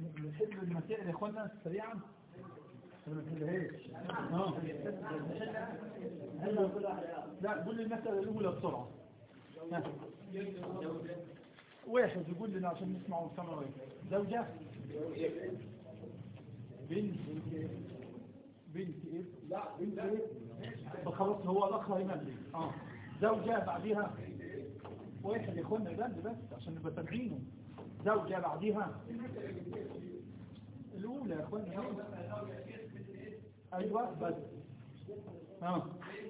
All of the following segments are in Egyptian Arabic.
نحل المسائل يا اخوانا سريعا ولا ما نحلهاش اه لا قول لي المسألة الأولى بسرعة ها. واحد يقول لنا عشان نسمع ونسمع واحد زوجة بنت بنت ايه لا بنت ايه خلاص هو الاخ هيملي اه زوجة بعديها واحد يا اخوانا يبان بس عشان نبقى سامعينه زوجة بعديها الاولى يا اخوانا ايوه بس اه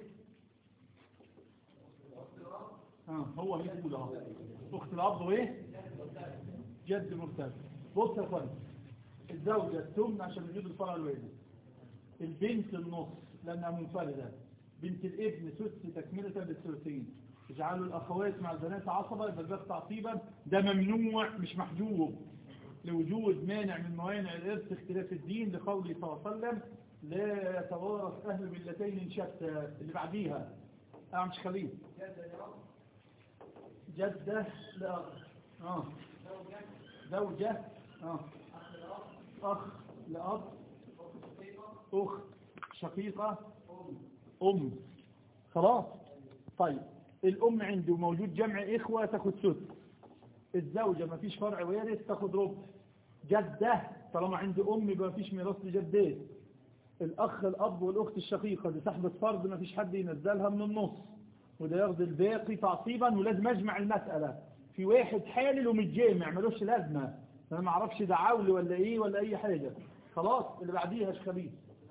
اه هو مين الاولى اهو اخت الاب وايه جد مرتد بص يا اخوانا الزوجة التمن عشان وجود الفرع الوالد البنت النص لأنها منفردة بنت الابن سدس تكملة للثلثين اجعلوا الأخوات مع البنات عصبة يبقى ده تعصيبا ده ممنوع مش محجوب لوجود مانع من موانع الإرث اختلاف الدين لقوله صلى الله عليه وسلم لا يتوارث أهل ملتين شتى اللي بعديها اه مش خليل جدة لأخ اه زوجة اه أخ لأب أخت شقيقة أم خلاص طيب الأم عنده موجود جمع إخوة تاخد سدس الزوجة ما فيش فرع وارث تاخد ربع جدة طالما عنده أم يبقى ما فيش ميراث لجدات الأخ الأب والأخت الشقيقة دي صاحبة فرض ما فيش حد ينزلها من النص وده ياخد الباقي تعصيبا ولازم أجمع المسألة في واحد حالل ومتجامع ملوش لازمة أنا ما أعرفش ده عول ولا إيه ولا أي حاجة خلاص اللي بعديها شخبيث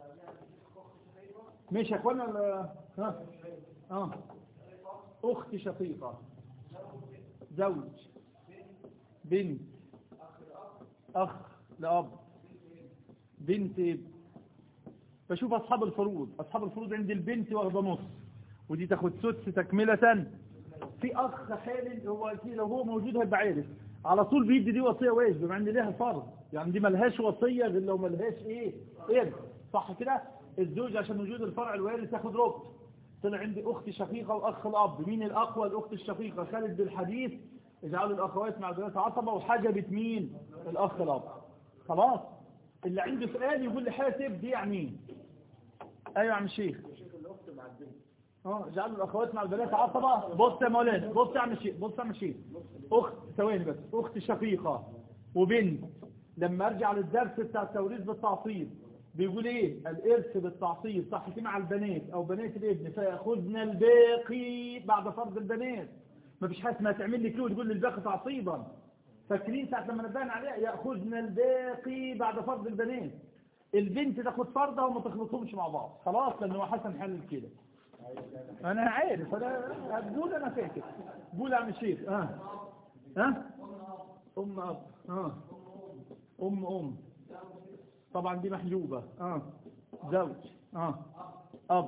ماشي يا اخوانا ال- ها اه اخت شقيقة زوج بنت اخ لاب بنت ابن بشوف اصحاب الفروض اصحاب الفروض عند البنت واخده نص ودي تاخد سدس تكملة في اخ حال هو أكيد لو هو موجود هيبقى عارف على طول بيدي دي وصية واجب مع ان ليها فرض يعني دي ملهاش وصية غير لو ملهاش ايه ايه صح كده الزوج عشان وجود الفرع الوارث ياخد ربع طلع عندي اخت شقيقة واخ الاب مين الاقوى الاخت الشقيقة خالد بالحديث اجعلوا الاخوات مع البنات عصبة وحجبت مين الاخ الاب خلاص اللي عنده سؤال يقول لي حاسب دي يعني مين ايوه يا عم الشيخ اه جعلوا الاخوات مع البنات عصبة بص يا مولانا بص يا عم الشيخ بص يا عم الشيخ اخت ثواني بس اخت شقيقة وبنت لما ارجع للدرس بتاع التوريث بالتعصيب بيقول ايه الارث بالتعصيب صح كده مع البنات او بنات الابن فياخذنا الباقي بعد فرض البنات ما فيش حاجه اسمها تعمل لي كيلو تقول لي الباقي تعصيبا فاكرين ساعه لما نبان عليها ياخذنا الباقي بعد فرض البنات البنت تاخد فرضها وما تخلطهمش مع بعض خلاص لان هو حسن حل كده انا عارف انا هتقول انا فاكر قول يا عم الشيخ اه ها ام اب اه ام ام طبعا دي محجوبة اه زوج اه اب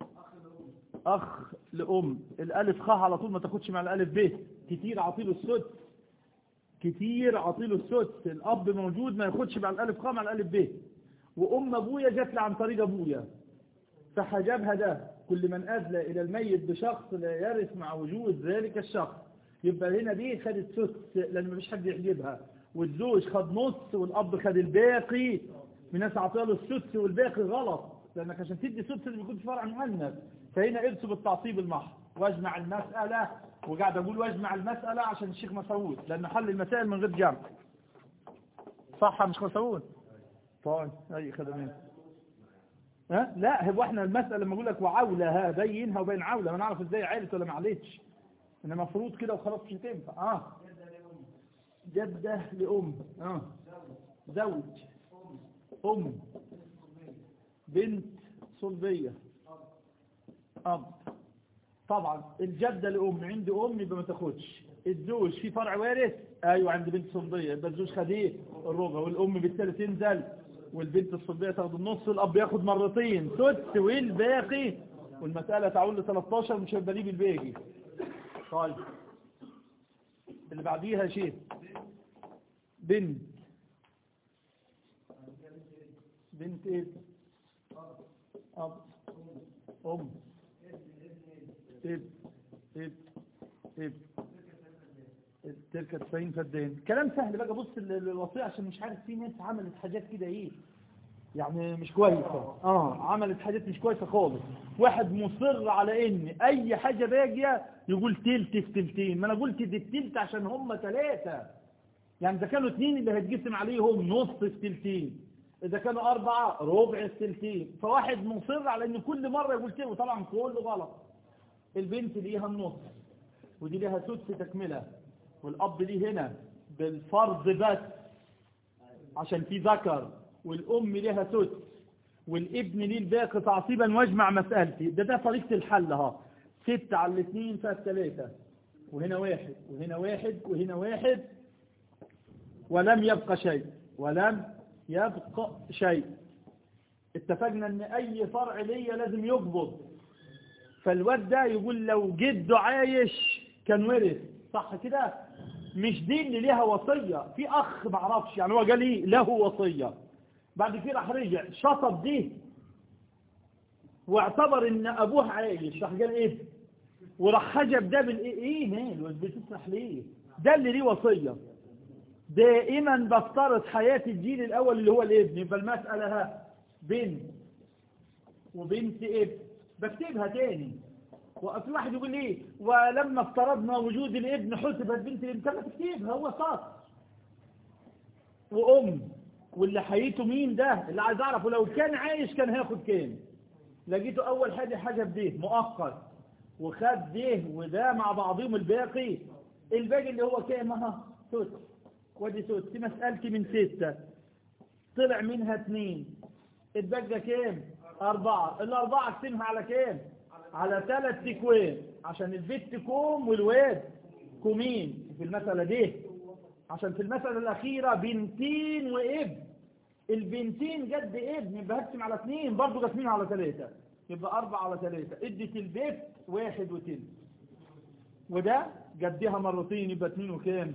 اخ لام الالف خ على طول ما تاخدش مع الالف ب كتير عطيله السدس كتير عطيله السدس الاب موجود ما ياخدش مع الالف خ مع الالف ب وام ابويا جات لي عن طريق ابويا فحجبها ده كل من أدلى إلى الميت بشخص لا يرث مع وجود ذلك الشخص يبقى هنا دي خدت سدس لأن مفيش حد يحجبها والزوج خد نص والأب خد الباقي من ناس عطيها له السدس والباقي غلط لأنك عشان تدي سدس اللي بيكون فرع مؤنث فهنا ارثوا بالتعصيب المحض واجمع المسألة وقاعد أقول واجمع المسألة عشان الشيخ مسعود لأنه حل المسائل من غير جمع صح مش مسعود طيب أي خدمين ها لا هو احنا المسألة لما اقول لك وعولها بينها وبين عولة ما نعرف ازاي عالت ولا ما عالتش انما مفروض كده وخلاص مش هتنفع اه جدة لأم اه زوج أم بنت صلبية أب طبعا الجدة لأم عند أم يبقى ما تاخدش الزوج في فرع وارث أيوة عند بنت صلبية يبقى الزوج خد ايه الربع والأم بالتالي تنزل والبنت الصلبية تاخد النص والأب ياخد مرتين سدس والباقي والمسألة تعول ل 13 مش هيبقى ليه بالباقي طيب اللي بعديها شيء بنت بنت ايه اب ام اب اب اب تلك 90 فدان كلام سهل بقى بص ال- ال- الوصية عشان مش عارف في ناس عملت حاجات كده ايه يعني مش كويسة اه عملت حاجات مش كويسة خالص واحد مصر على ان اي حاجة باجية يقول تلت في تلتين ما انا قلت دي التلت عشان هم ثلاثة يعني اذا كانوا اتنين اللي هتقسم عليهم نص في تلتين اذا كانوا اربعة ربع في تلتين فواحد مصر على ان كل مرة يقول تلت وطبعا كله غلط البنت ليها النص ودي ليها سدس تكملة والأب ليه هنا بالفرض بس عشان في ذكر والأم ليها سدس والابن ليه الباقي تعصيبا واجمع مسألتي ده ده طريقة الحل ها ستة على الاثنين فالثلاثة وهنا واحد وهنا واحد وهنا واحد ولم يبقى شيء ولم يبقى شيء اتفقنا ان اي فرع ليا لازم يقبض فالواد ده يقول لو جده عايش كان ورث صح كده مش دي اللي ليها وصية في اخ معرفش يعني هو قال لي له وصية بعد كده راح رجع شطب دي واعتبر ان ابوه عايش راح قال ايه وراح حجب ده بالايه ايه مال بتسرح ليه ده اللي ليه وصية دائما بفترض حياة الجيل الاول اللي هو الابن فالمسألة ها بنت وبنت ابن بكتبها تاني وفي واحد يقول ايه ولما افترضنا وجود الابن حسبت بنت الابن طب ما تكتبها هو سطر وام واللي حيته مين ده اللي عايز اعرفه لو كان عايش كان هياخد كام لقيته اول حاجه حاجه بده مؤقت وخد ده وده مع بعضهم الباقي الباقي اللي هو كام اها ست ودي ست دي مسألتي من ستة طلع منها اثنين اتبقى كام أربعة الأربعة اقسمها على كام على ثلاث تكوين عشان البت كوم والواد كومين في المسألة دي عشان في المسألة الأخيرة بنتين وابن البنتين جد ابن يبقى هقسم على اثنين برضه قاسمين على ثلاثة يبقى أربعة على ثلاثة ادت البيت واحد وتلت وده جدها مرتين يبقى اتنين وكام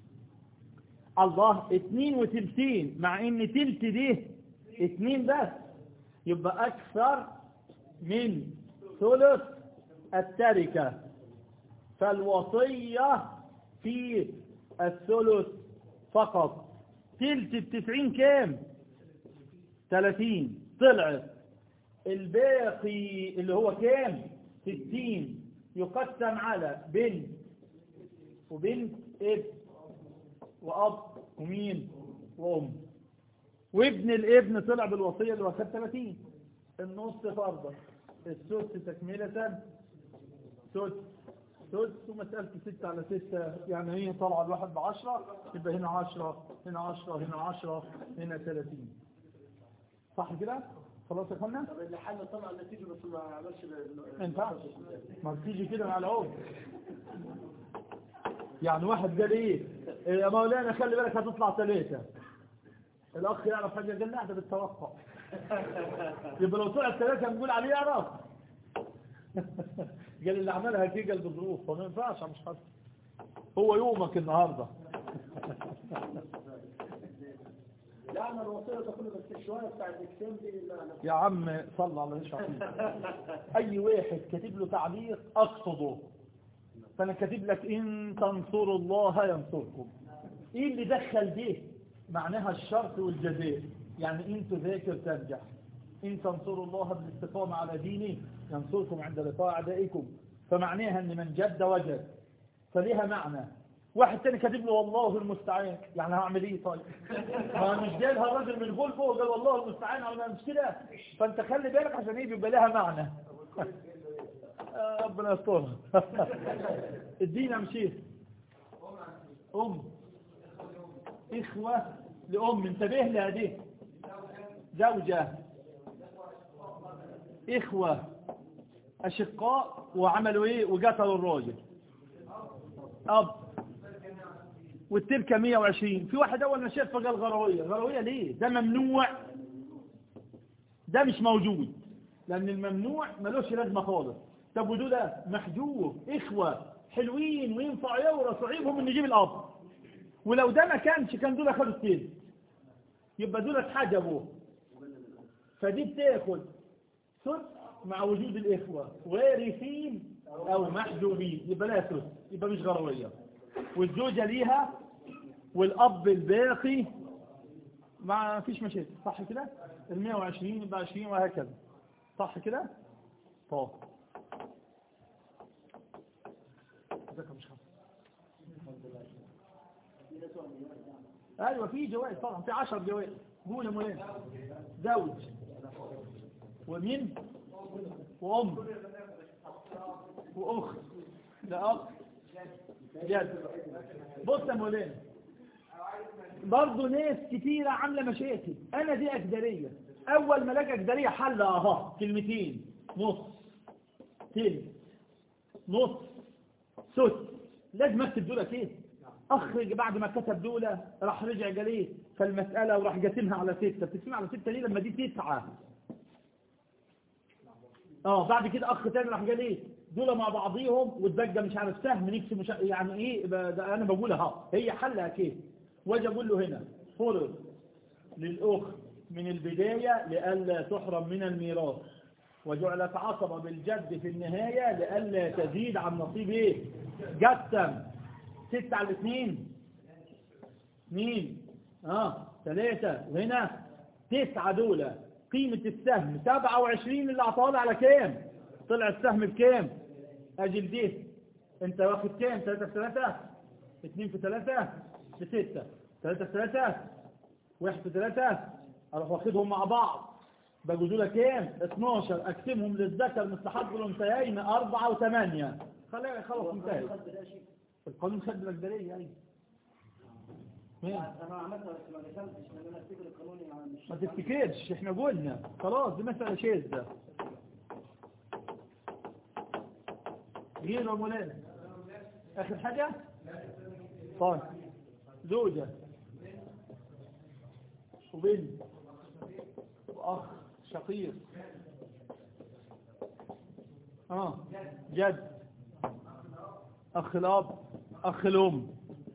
الله اتنين وتلتين مع ان تلت دي اتنين بس يبقى اكثر من ثلث التركة فالوصية في الثلث فقط تلت التسعين كام تلاتين طلعت الباقي اللي هو كام ستين يقسم على بنت وبنت ابن وأب ومين وأم وابن الابن طلع بالوصية اللي واخد 30 النص فرضا السدس تكملة سدس سدس ومسألة ستة على ستة يعني هي طالعة الواحد بعشرة يبقى هنا عشرة هنا عشرة هنا عشرة هنا 30 صح كده؟ خلاص يا اخوانا؟ طب اللي حل طبعا النتيجة بس ما عملش ال- ما ينفعش ما بتيجي كده مع العود يعني واحد قال ايه إيه يا مولانا خلي بالك هتطلع ثلاثة الاخ يعرف حاجة قال لا ده بالتوقع يبقى لو طلعت ثلاثة نقول عليه يعرف قال اللي عملها كده قال بظروف فما ينفعش مش حد هو يومك النهاردة لا انا الوصية تقول بس شوية بتاع الاكسام دي لا انا يا عم صلى على النبي اي واحد كاتب له تعليق اقصده فانا كاتب لك ان تنصروا الله ينصركم ايه اللي دخل ده معناها الشرط والجزاء يعني ان تذاكر تنجح ان تنصروا الله بالاستقامة على دينه ينصركم عند لقاء اعدائكم فمعناها ان من جد وجد فليها معنى واحد تاني كاتب له والله المستعان يعني هعمل ايه طيب ما مش جايبها الراجل من غلفه وقال والله المستعان على مش كده فانت خلي بالك عشان ايه بيبقى لها معنى آه، ربنا يسترها ادينا مشيخ ام اخوة لام انتبه لها دي زوجة اخوة اشقاء وعملوا ايه وقتلوا الراجل اب والتركة 120 في واحد اول ما شاف قال غروية غروية ليه ده ممنوع ده مش موجود لان الممنوع ملوش لازمه خالص طب ودول محجوب اخوة حلوين وينفع يورثوا عيبهم ان نجيب الاب ولو ده ما كانش كان دول خدوا التلت يبقى دول اتحجبوا فدي بتاخد ثلث مع وجود الاخوة وارثين او محجوبين يبقى لها ثلث يبقى مش غروية والزوجة ليها والأب الباقي ما فيش مشاكل صح كده ال 120 يبقى 20 وهكذا صح كده طب ذكر مش خمسة ايوه في جوائز طبعا في 10 جوائز قول يا مولانا زوج ومين وام واخت لا اخ جد بص يا مولانا برضه ناس كتيرة عاملة مشاكل انا دي اجدرية اول ما الاقي اجدرية حل اها كلمتين نص تلت نص ست لازم اكتب دولة ايه اخرج بعد ما كتب دولة راح رجع قال ايه فالمسألة وراح جاتمها على ستة بتسمع على ستة ليه لما دي تسعة اه بعد كده اخ تاني راح قال ايه دول مع بعضيهم واتبقى مش عارف سهم نكسب مش يعني ايه ده انا بقولها ها هي حلها كيف واجي اقول له هنا فرض للاخت من البداية لئلا تحرم من الميراث وجعلت عصبة بالجد في النهاية لئلا تزيد عن نصيب ايه جسم ستة على الاثنين اثنين اه ثلاثة وهنا تسعة دولة قيمة السهم 27 اللي اعطاه على كام طلع السهم بكام اجل دي انت واخد كام 3 في 3 2 في 3 في 6 3 في 3 1 في 3 اروح واخدهم مع بعض بقوا دول كام 12 اقسمهم للذكر مثل حظ الانثيين 4 و8 خلاص خلاص انتهى القانون خد الاجباريه يعني انا عملتها بس ما دخلتش لان انا افتكر القانون يعني مش ما تفتكرش احنا قلنا خلاص دي مسألة شاذة غير يا مولانا اخر حاجة طيب زوجة وبنت واخ شقيق اه جد اخ الاب اخ الام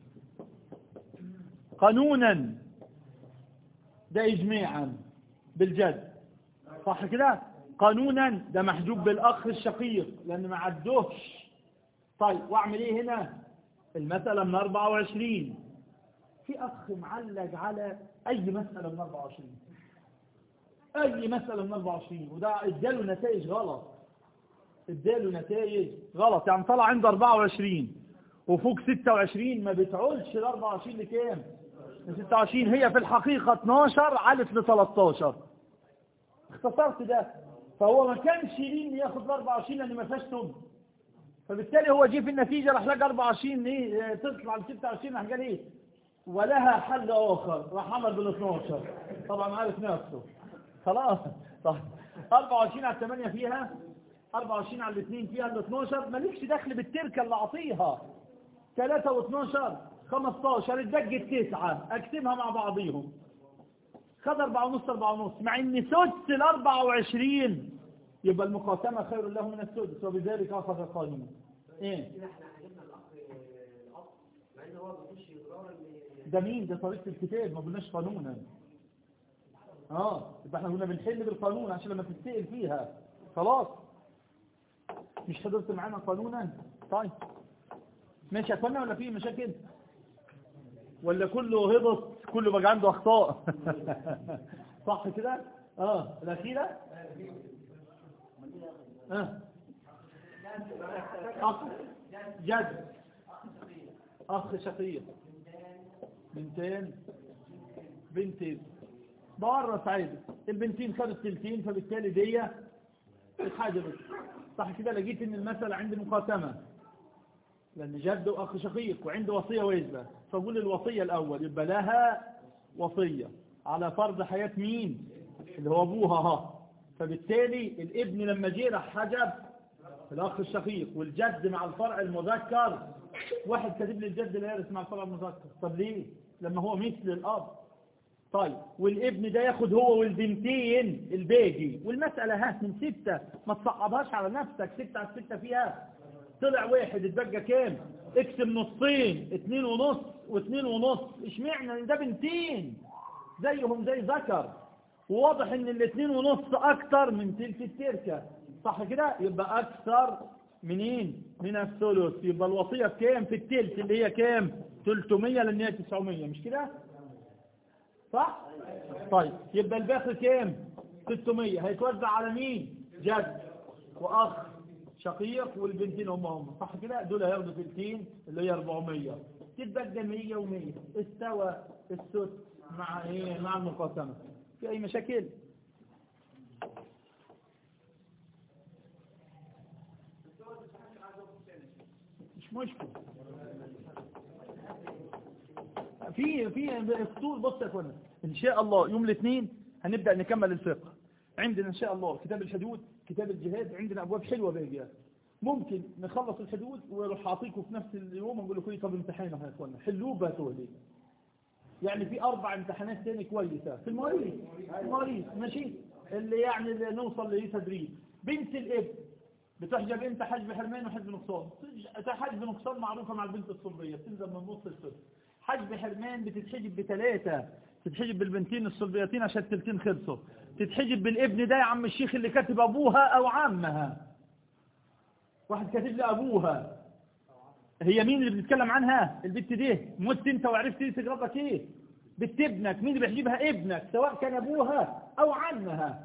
قانونا ده اجماعا بالجد صح كده قانونا ده محجوب بالاخ الشقيق لان ما عدوش طيب واعمل ايه هنا المسألة من 24 في اخ معلق على اي مسألة من 24 اي مسألة من 24 وده اداله نتائج غلط اداله نتائج غلط يعني طلع عنده 24 وفوق 26 ما بتعولش ال 24 لكام 26 هي في الحقيقة 12 علت ل 13 اختصرت ده فهو ما كانش لين ياخد ال 24 لان ما فيهاش تم فبالتالي هو جه في النتيجة راح لقى 24 ايه تطلع ل 26 راح قال ايه ولها حل اخر راح عمل بال 12 طبعا عارف نفسه خلاص طيب 24 على 8 فيها 24 على 2 فيها ال 12 مالكش دخل بالتركه اللي اعطيها 3 و12 15 اتدق 9 اقسمها مع بعضيهم خد 4 ونص 4 ونص مع ان سدس ال 24 يبقى المقاسمة خير له من السدس وبذلك اخذ القانون ايه ده مين ده طريقة الكتاب ما قلناش قانونا اه يبقى احنا كنا بنحل بالقانون عشان لما تتسأل فيها خلاص مش حضرت معانا قانونا طيب ماشي اخوانا ولا في مشاكل ولا كله هبط كله بقى عنده اخطاء صح كده اه الاخيره اه اخ جد اخ شقيق بنتين بنتين بره سعيدة البنتين خدوا التلتين فبالتالي دي الحاجة بس صح كده لقيت ان المسألة عندي مقاسمة لان جد واخ شقيق وعنده وصية ويزبة فقول الوصية الاول يبقى لها وصية على فرض حياة مين اللي هو ابوها ها فبالتالي الابن لما جه راح حجب الاخ الشقيق والجد مع الفرع المذكر واحد كاتب لي الجد لا يرث مع الفرع المذكر طب ليه لما هو مثل الاب طيب والابن ده ياخد هو والبنتين الباقي والمسألة هات من ستة ما تصعبهاش على نفسك ستة على ستة فيها طلع واحد اتبقى كام اكسب نصين اتنين ونص واتنين ونص اشمعنى ان ده بنتين زيهم زي ذكر وواضح ان الاتنين ونص اكتر من تلك التركة صح كده يبقى اكثر منين من الثلث يبقى الوصية كام في التلت اللي هي كام 300 لان هي 900 مش كده صح طيب يبقى الباقي كام 600 هيتوزع على مين جد واخ شقيق والبنتين هم هم صح كده دول هياخدوا تلتين اللي هي 400 تتبقى 100 و100 استوى السدس مع ايه مع المقاسمه في اي مشاكل مش مشكلة في في الطول بص يا اخوانا ان شاء الله يوم الاثنين هنبدا نكمل الفقه عندنا ان شاء الله كتاب الحدود كتاب الجهاد عندنا ابواب حلوه باقيه ممكن نخلص الحدود واروح اعطيكم في نفس اليوم ونقول لكم إيه طب امتحانه يا اخوانا حلوه بهاتوه لي يعني في اربع امتحانات تاني كويسه في المواريث المواريث ماشي اللي يعني اللي نوصل ليه تدريب بنت الابن بتحجب انت حجب حرمان وحجب نقصان حجب نقصان معروفة مع البنت الصلبية بتنزل من نص السدس حجب حرمان بتتحجب بثلاثة تتحجب بالبنتين الصلبيتين عشان التلتين خلصوا تتحجب بالابن ده يا عم الشيخ اللي كاتب ابوها او عمها واحد كاتب لي ابوها هي مين اللي بنتكلم عنها البنت دي مت انت وعرفت ايه تجربك ايه بنت ابنك مين اللي بيحجبها ابنك سواء كان ابوها او عمها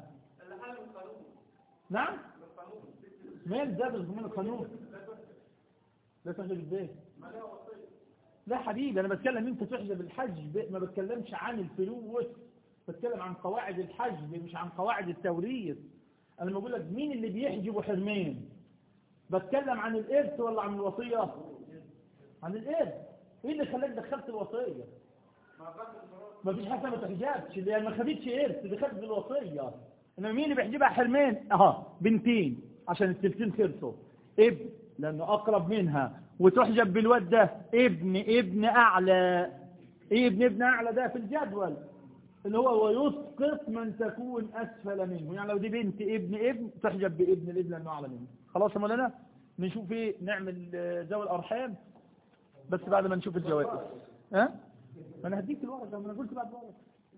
نعم مال زاد من القانون لا تحجب البيت لا حبيبي انا بتكلم انت تحجب الحجب ما بتكلمش عن الفلوس بتكلم عن قواعد الحجب مش عن قواعد التوريث انا بقول لك مين اللي بيحجب حرمان بتكلم عن الارث ولا عن الوصيه عن الارث ايه اللي خلاك دخلت الوصيه ما فيش حاجه ما تحجبش اللي ما خدتش ارث دي خدت الوصيه انما مين اللي بيحجبها حرمان اها بنتين عشان التلتين خلصوا ابن لانه اقرب منها وتحجب بالواد ده ابن ابن اعلى ايه ابن ابن اعلى ده في الجدول اللي هو ويسقط من تكون اسفل منه يعني لو دي بنت ابن ابن تحجب بابن الابن لانه اعلى منه خلاص يا مولانا نشوف ايه نعمل ذوي الارحام بس بعد ما نشوف الجوائز ها ما انا هديك الورقه ده ما انا قلت بعد الورقه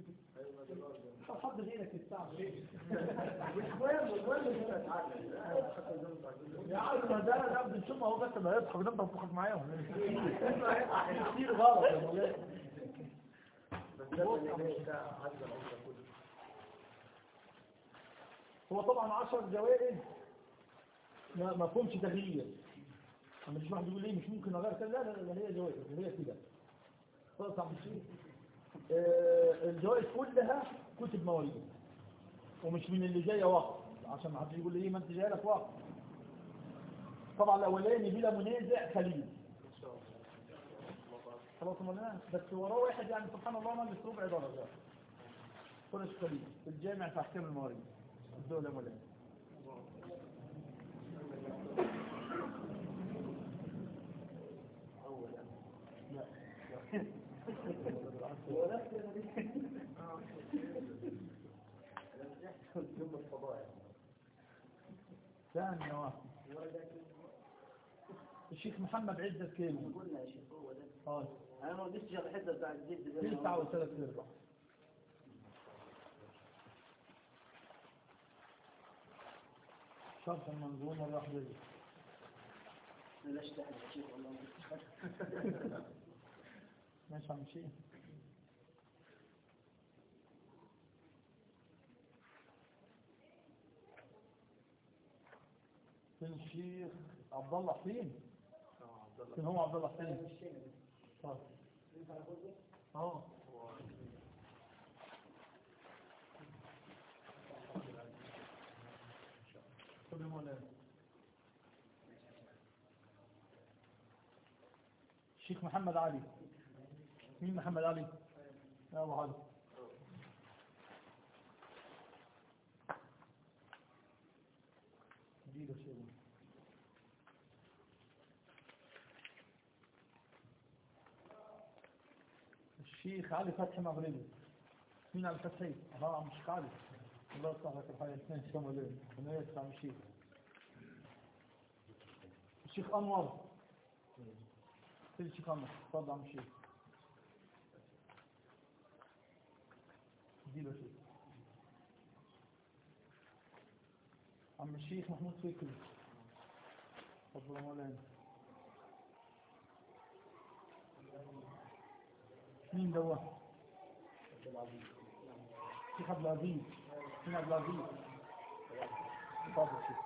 حط غيرك الساعه يا عم ده ده بنشوفه اهو بس ما يضحك نفضل نضحك معاهم كتير غلط يا مولانا هو طبعا 10 جوائز ما ما فهمش تغيير انا مش واحد يقول ليه مش ممكن اغير كده لا لا لا هي جوائز هي كده خلاص يا عم الشيخ الجوائز كلها كتب مواريث ومش من اللي جايه وقت عشان ما حدش يقول لي ايه ما انت جاي لك وقت طبعا الاولاني بلا منازع خليل خلاص مولانا بس وراه واحد يعني سبحان الله ناقص ربع درجه فرش خليل في الجامع في احكام المواريث الدوله مولانا ثانية واحدة الشيخ محمد عزت كام قلنا يا شيخ هو ده اه انا ما قلتش غير الحته بتاع الجد ده تسعة وثلاث ارباع شرح المنظومة الواحدة دي بلاش تحت يا شيخ والله ماشي عم شيء فين الشيخ عبد الله حسين فين هو عبد الله حسين طيب. اه خد يا مولانا الشيخ محمد علي مين محمد علي يا ابو علي دي ده شيء الشيخ علي فتحي مغربي مين علي فتحي اه مش علي الله يصلح لك الحياة اثنين سنة ليه انا يدفع الشيخ الشيخ انور فين الشيخ انور اتفضل عم الشيخ دي له شيخ عم الشيخ محمود فكري تفضل يا مولانا مين دوا شيخ عبد العزيز مين عبد العزيز تفضل شيخ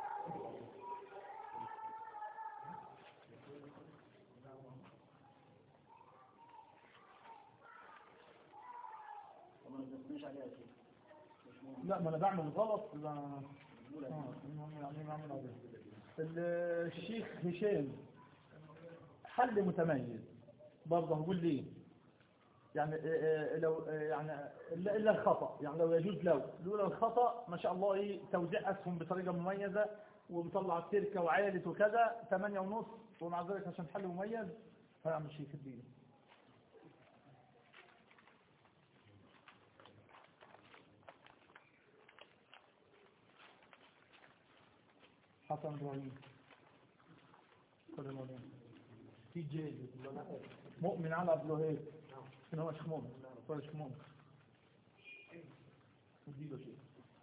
وما نزلتنيش عليها شيء مش مهم لا ما انا بعمل غلط لا آه، يعني بعمل غلط. ال- الشيخ هشام حل متميز برضه هقول ليه يعني آه، آه، لو آه، يعني الا إلا الخطا يعني لو يجوز لو لولا الخطا ما شاء الله ايه توزيع اسهم بطريقه مميزه ومطلع التركه وعالت وكذا 8 ونص ومع ذلك عشان حل مميز هيعمل شيء في الدين حسن ابراهيم خد الموضوع. في جيل مؤمن على عبد الوهاب شنو هو شيخ مؤمن ولا شيخ مؤمن اديله شيء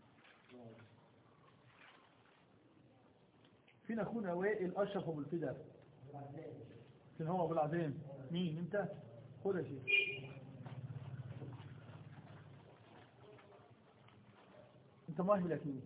فين اخونا وائل اشرف ابو الفدا فين هو ابو العزيم مين انت خد يا شيخ انت مؤهل اكيد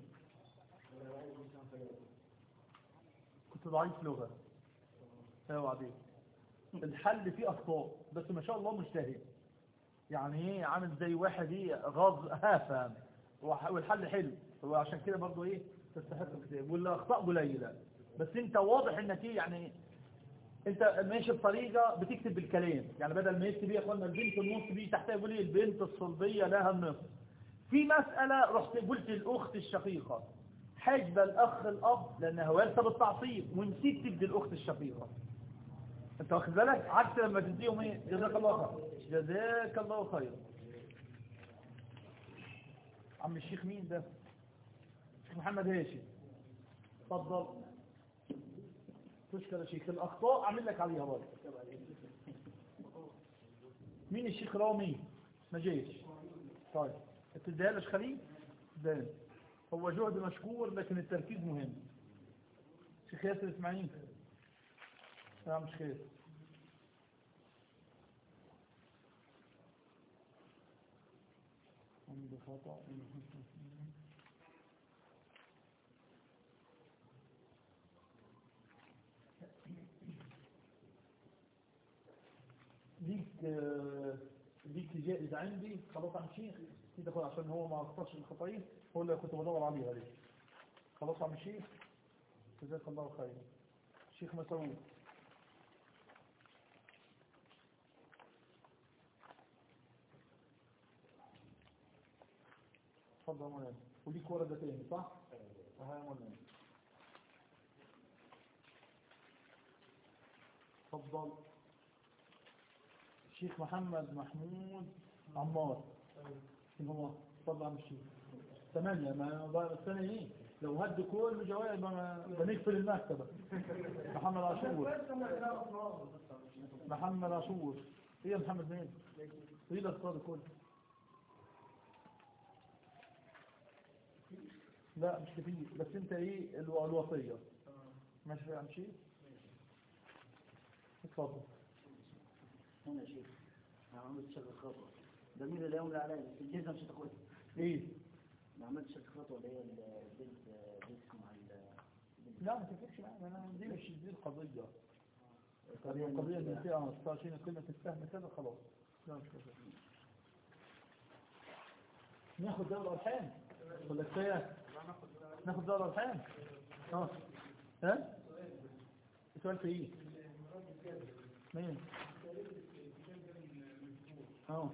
كنت ضعيف لغة ايوه عديد الحل فيه اخطاء بس ما شاء الله مجتهد يعني ايه عامل زي واحد ايه غاز هافهم وح- والحل حلو وعشان كده برضو ايه تستحق الكتاب والاخطاء قليله بس انت واضح انك ايه يعني انت ماشي بطريقه بتكتب بالكلام يعني بدل ما يكتب ايه يا اخوانا البنت النص دي تحتها يقول ايه البنت الصلبيه لها النصف في مساله رحت قلت الاخت الشقيقه حجب الاخ الاب لانها وارثه بالتعصيب ونسيت تدي الاخت الشقيقه انت واخد بالك عكس لما تديهم ايه جزاك الله خير جزاك الله خير عم الشيخ مين ده الشيخ محمد هاشم اتفضل تشكر يا شيخ الاخطاء اعمل لك عليها برضه مين الشيخ رامي ما جايش طيب تديها لش خليل ده هو جهد مشكور لكن التركيز مهم شيخ ياسر اسماعيل لا مش خير عندي خطأ ليك آه، ليك جائزة عندي خلاص عم شيخ كده خلاص عشان هو ما اختارش الخطأين هو اللي كنت بدور عليها دي خلاص عم شيخ جزاك الله خير شيخ مسعود اتفضل يا مولانا وليك ورقة تاني صح؟ اها يا مولانا اتفضل الشيخ محمد محمود عمار شنو هو اتفضل يا عم الشيخ ثمانية ما بقى السنة ايه لو هد كل جوائز ما- بنقفل المكتبة محمد عاشور محمد عاشور ايه يا محمد مين ايه الاصفار كله لا مش كتير بس انت ايه الو- الوصية ماشي يا عم شيخ اتفضل هنا يا شيخ ما عملتش الخطوة ده مين اللي يوم عليا بس الجزمة مش هتاخدها ايه ما عملتش الخطوة اللي هي البنت بنت مع ال- لا ما تفكرش معايا انا دي مش دي القضية القضية القضية ان فيها 26 قيمة السهم كده خلاص لا مش كده ناخد دورة الحين ولا كفاية ناخد دورة الحين اه ها السؤال في ايه مين اه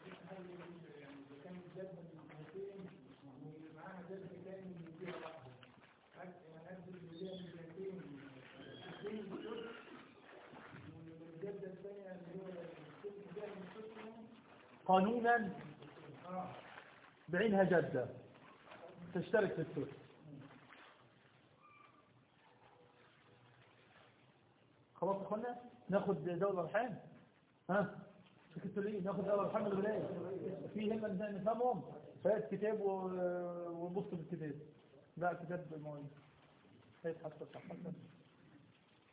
قانونا بعينها جدة تشترك في الثلث خلاص يا اخوانا ناخد دولة الحين ها سكتوا ليه ناخد دولة الحين الولاية في هم ان نفهمهم فات كتاب و- ونبص في الكتاب لا كتاب المواعيد هيت حسب صح حسب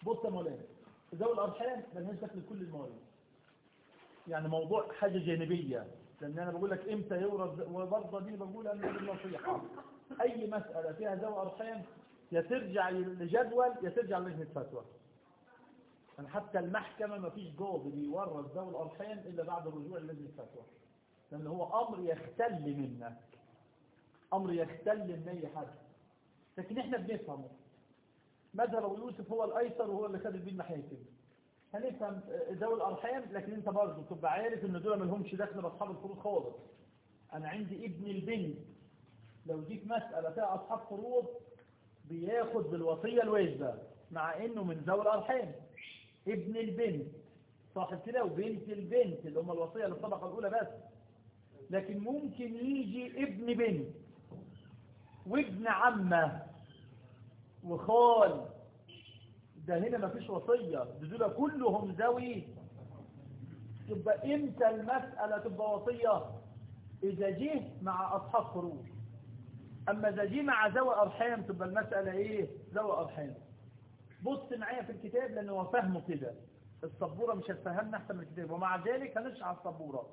بص يا مولانا ذوي الارحام ملهاش دخل كل المواريث يعني موضوع حاجه جانبيه لان انا بقول لك امتى يورث وبرضه دي بقول انا دي النصيحه اي مساله فيها ذوي ارحام يا ترجع لجدول يا ترجع لجنه فتوى يعني حتى المحكمه ما فيش جوز بيورث ذوي الارحام الا بعد الرجوع للجنه فتوى لان هو امر يختل منك امر يختل من اي حد لكن احنا بنفهمه ماذا لو يوسف هو الايسر وهو اللي خد البين ناحيتين هنفهم ذوي الارحام لكن انت برضه تبقى عارف ان دول ما لهمش دخل باصحاب الفروض خالص انا عندي ابن البنت لو جيت مساله فيها اصحاب فروض بياخد بالوصيه الواجبه مع انه من ذوي الارحام ابن البنت صاحب كده وبنت البنت اللي هم الوصيه للطبقه الاولى بس لكن ممكن يجي ابن بنت وابن عمه وخال ده هنا مفيش وصية ده دول كلهم ذوي يبقى امتى المسألة تبقى وصية اذا جه مع اصحاب فروض اما اذا جه مع ذوي ارحام تبقى المسألة ايه ذوي ارحام بص معايا في الكتاب لانه هو فهمه كده السبورة مش هتفهمنا احسن من الكتاب ومع ذلك هنشرح السبورة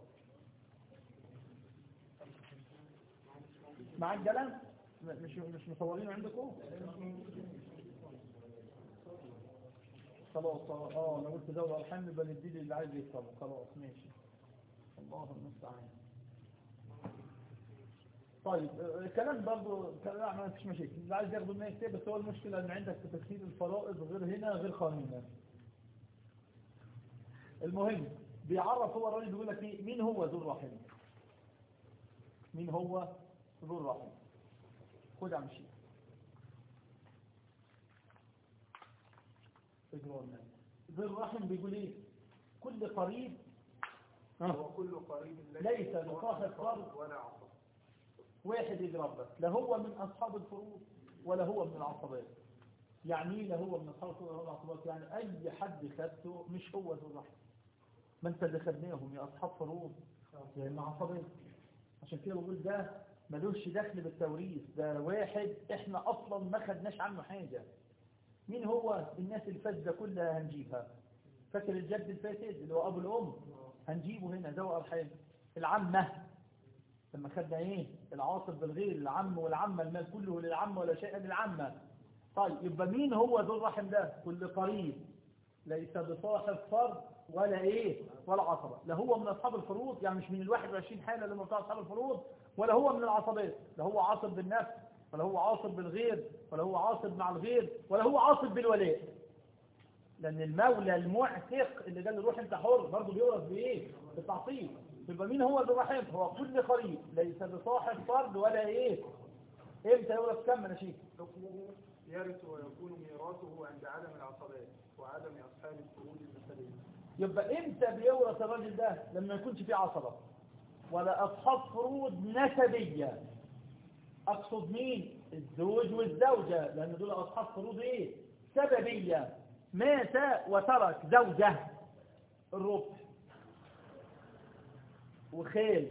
مع الكلام مش مش مصورين عندكم خلاص اه انا قلت دورة الحمل يبقى ندي اللي عايز يفهمه خلاص ماشي الله المستعان طيب الكلام برضه كلام ما فيش مشاكل اللي عايز ياخده مني كتاب بس هو المشكله ان عندك في تفسير الفرائض غير هنا غير قانونا المهم بيعرف هو الراجل بيقول لك ايه مين هو ذو الرحم مين هو ذو الرحم خد عم شيء اجرارنا ذو الرحم بيقول ايه كل قريب وكل قريب ليس بصاحب فرض ولا عصب واحد يضرب بس لا هو من اصحاب الفروض ولا هو من العصبات يعني ايه لا هو من اصحاب الفروض ولا هو من العصبات يعني اي حد خدته مش هو ذو الرحم ما انت اللي خدناهم يا اصحاب فروض يا اما عصبات عشان كده بقول ده ملوش دخل بالتوريث ده واحد احنا اصلا ما خدناش عنه حاجة مين هو الناس الفاسده كلها هنجيبها فاكر الجد الفاسد اللي هو ابو الام هنجيبه هنا ذوي ارحام العمه لما خدنا ايه العاصب بالغير العم والعمه المال كله للعم ولا شيء للعمه طيب يبقى مين هو ذو الرحم ده كل قريب ليس بصاحب فرض ولا ايه ولا عصبه لا هو من اصحاب الفروض يعني مش من ال 21 حاله اللي هم بتوع اصحاب الفروض ولا هو من العصبات لا هو عاصب بالنفس ولا هو عاصب بالغير ولا هو عاصب مع الغير ولا هو عاصب بالولاء لان المولى المعتق اللي قال له روح انت حر برضه بيورث بايه بالتعصيب يبقى مين هو ذو الرحم هو كل قريب ليس بصاحب فرد ولا ايه امتى يورث كم انا شيء حكمه يرث ويكون ميراثه عند عدم العصبات وعدم أصحاب الفروض المثلية يبقى امتى بيورث الراجل ده لما يكونش فيه عصبة ولا اصحاب فروض نسبية اقصد مين الزوج والزوجة لان دول اصحاب فروض ايه سببية مات وترك زوجة الربع وخيل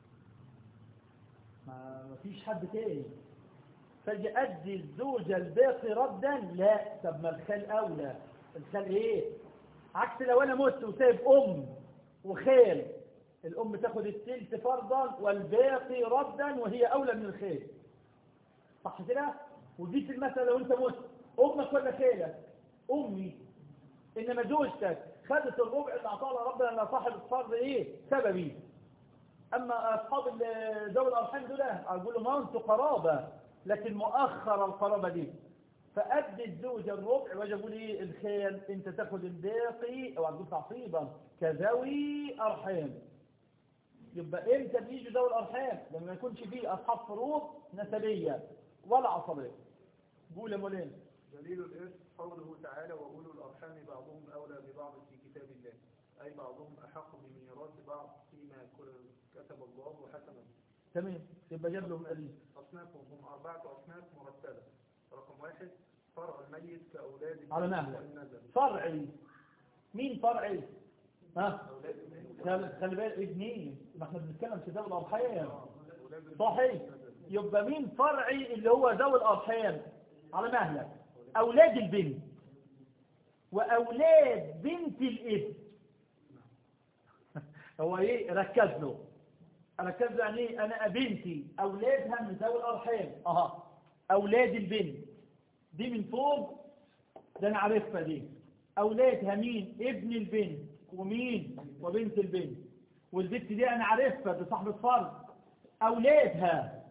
ما فيش حد تاني فاجي ادي الزوجة الباقي ردا لا طب ما الخال اولى الخال ايه عكس لو انا مت وسايب ام وخال الام تاخد التلت فرضا والباقي ردا وهي اولى من الخال صح كده ودي في المسألة لو انت مت امك ولا خالك امي انما زوجتك خدت الربع اللي اعطاها ربنا لما صاحب الفرض ايه سببي اما اصحاب ال- ذوي الارحام دول اقول له ما انتوا قرابه لكن مؤخر القرابه دي فادي الزوج الربع واجي اقول ايه الخيل انت تاخد الباقي او اقول تعصيبا كذوي ارحام يبقى امتى بيجوا ذوي الارحام لما ما يكونش فيه اصحاب فروض نسبيه ولا عصبيه قول يا مولانا دليل الإرث قوله تعالى وأولو الأرحام بعضهم أولى ببعض في كتاب الله أي بعضهم أحق بميراث بعض فيما كتب الله وحكمه تمام يبقى جاب لهم قليل أصنافهم هم أربعة أصناف مرتبة رقم واحد فرع الميت كأولاد على النسب مهلك والنسب. فرعي مين فرعي ها أولاد النسب خلي خلي بالك ابنين ما احنا بنتكلم في ذوي الارحام أولاد النسب صحيح والنسب. يبقى مين فرعي اللي هو ذوي الارحام على مهلك اولاد البنت وأولاد بنت الابن هو ايه ركز له ركز له يعني ايه انا بنتي اولادها من ذوي الارحام اها اولاد البنت دي من فوق ده انا عارفها دي اولادها مين ابن البنت ومين وبنت البنت والبنت دي انا عارفها دي صاحبة فرض اولادها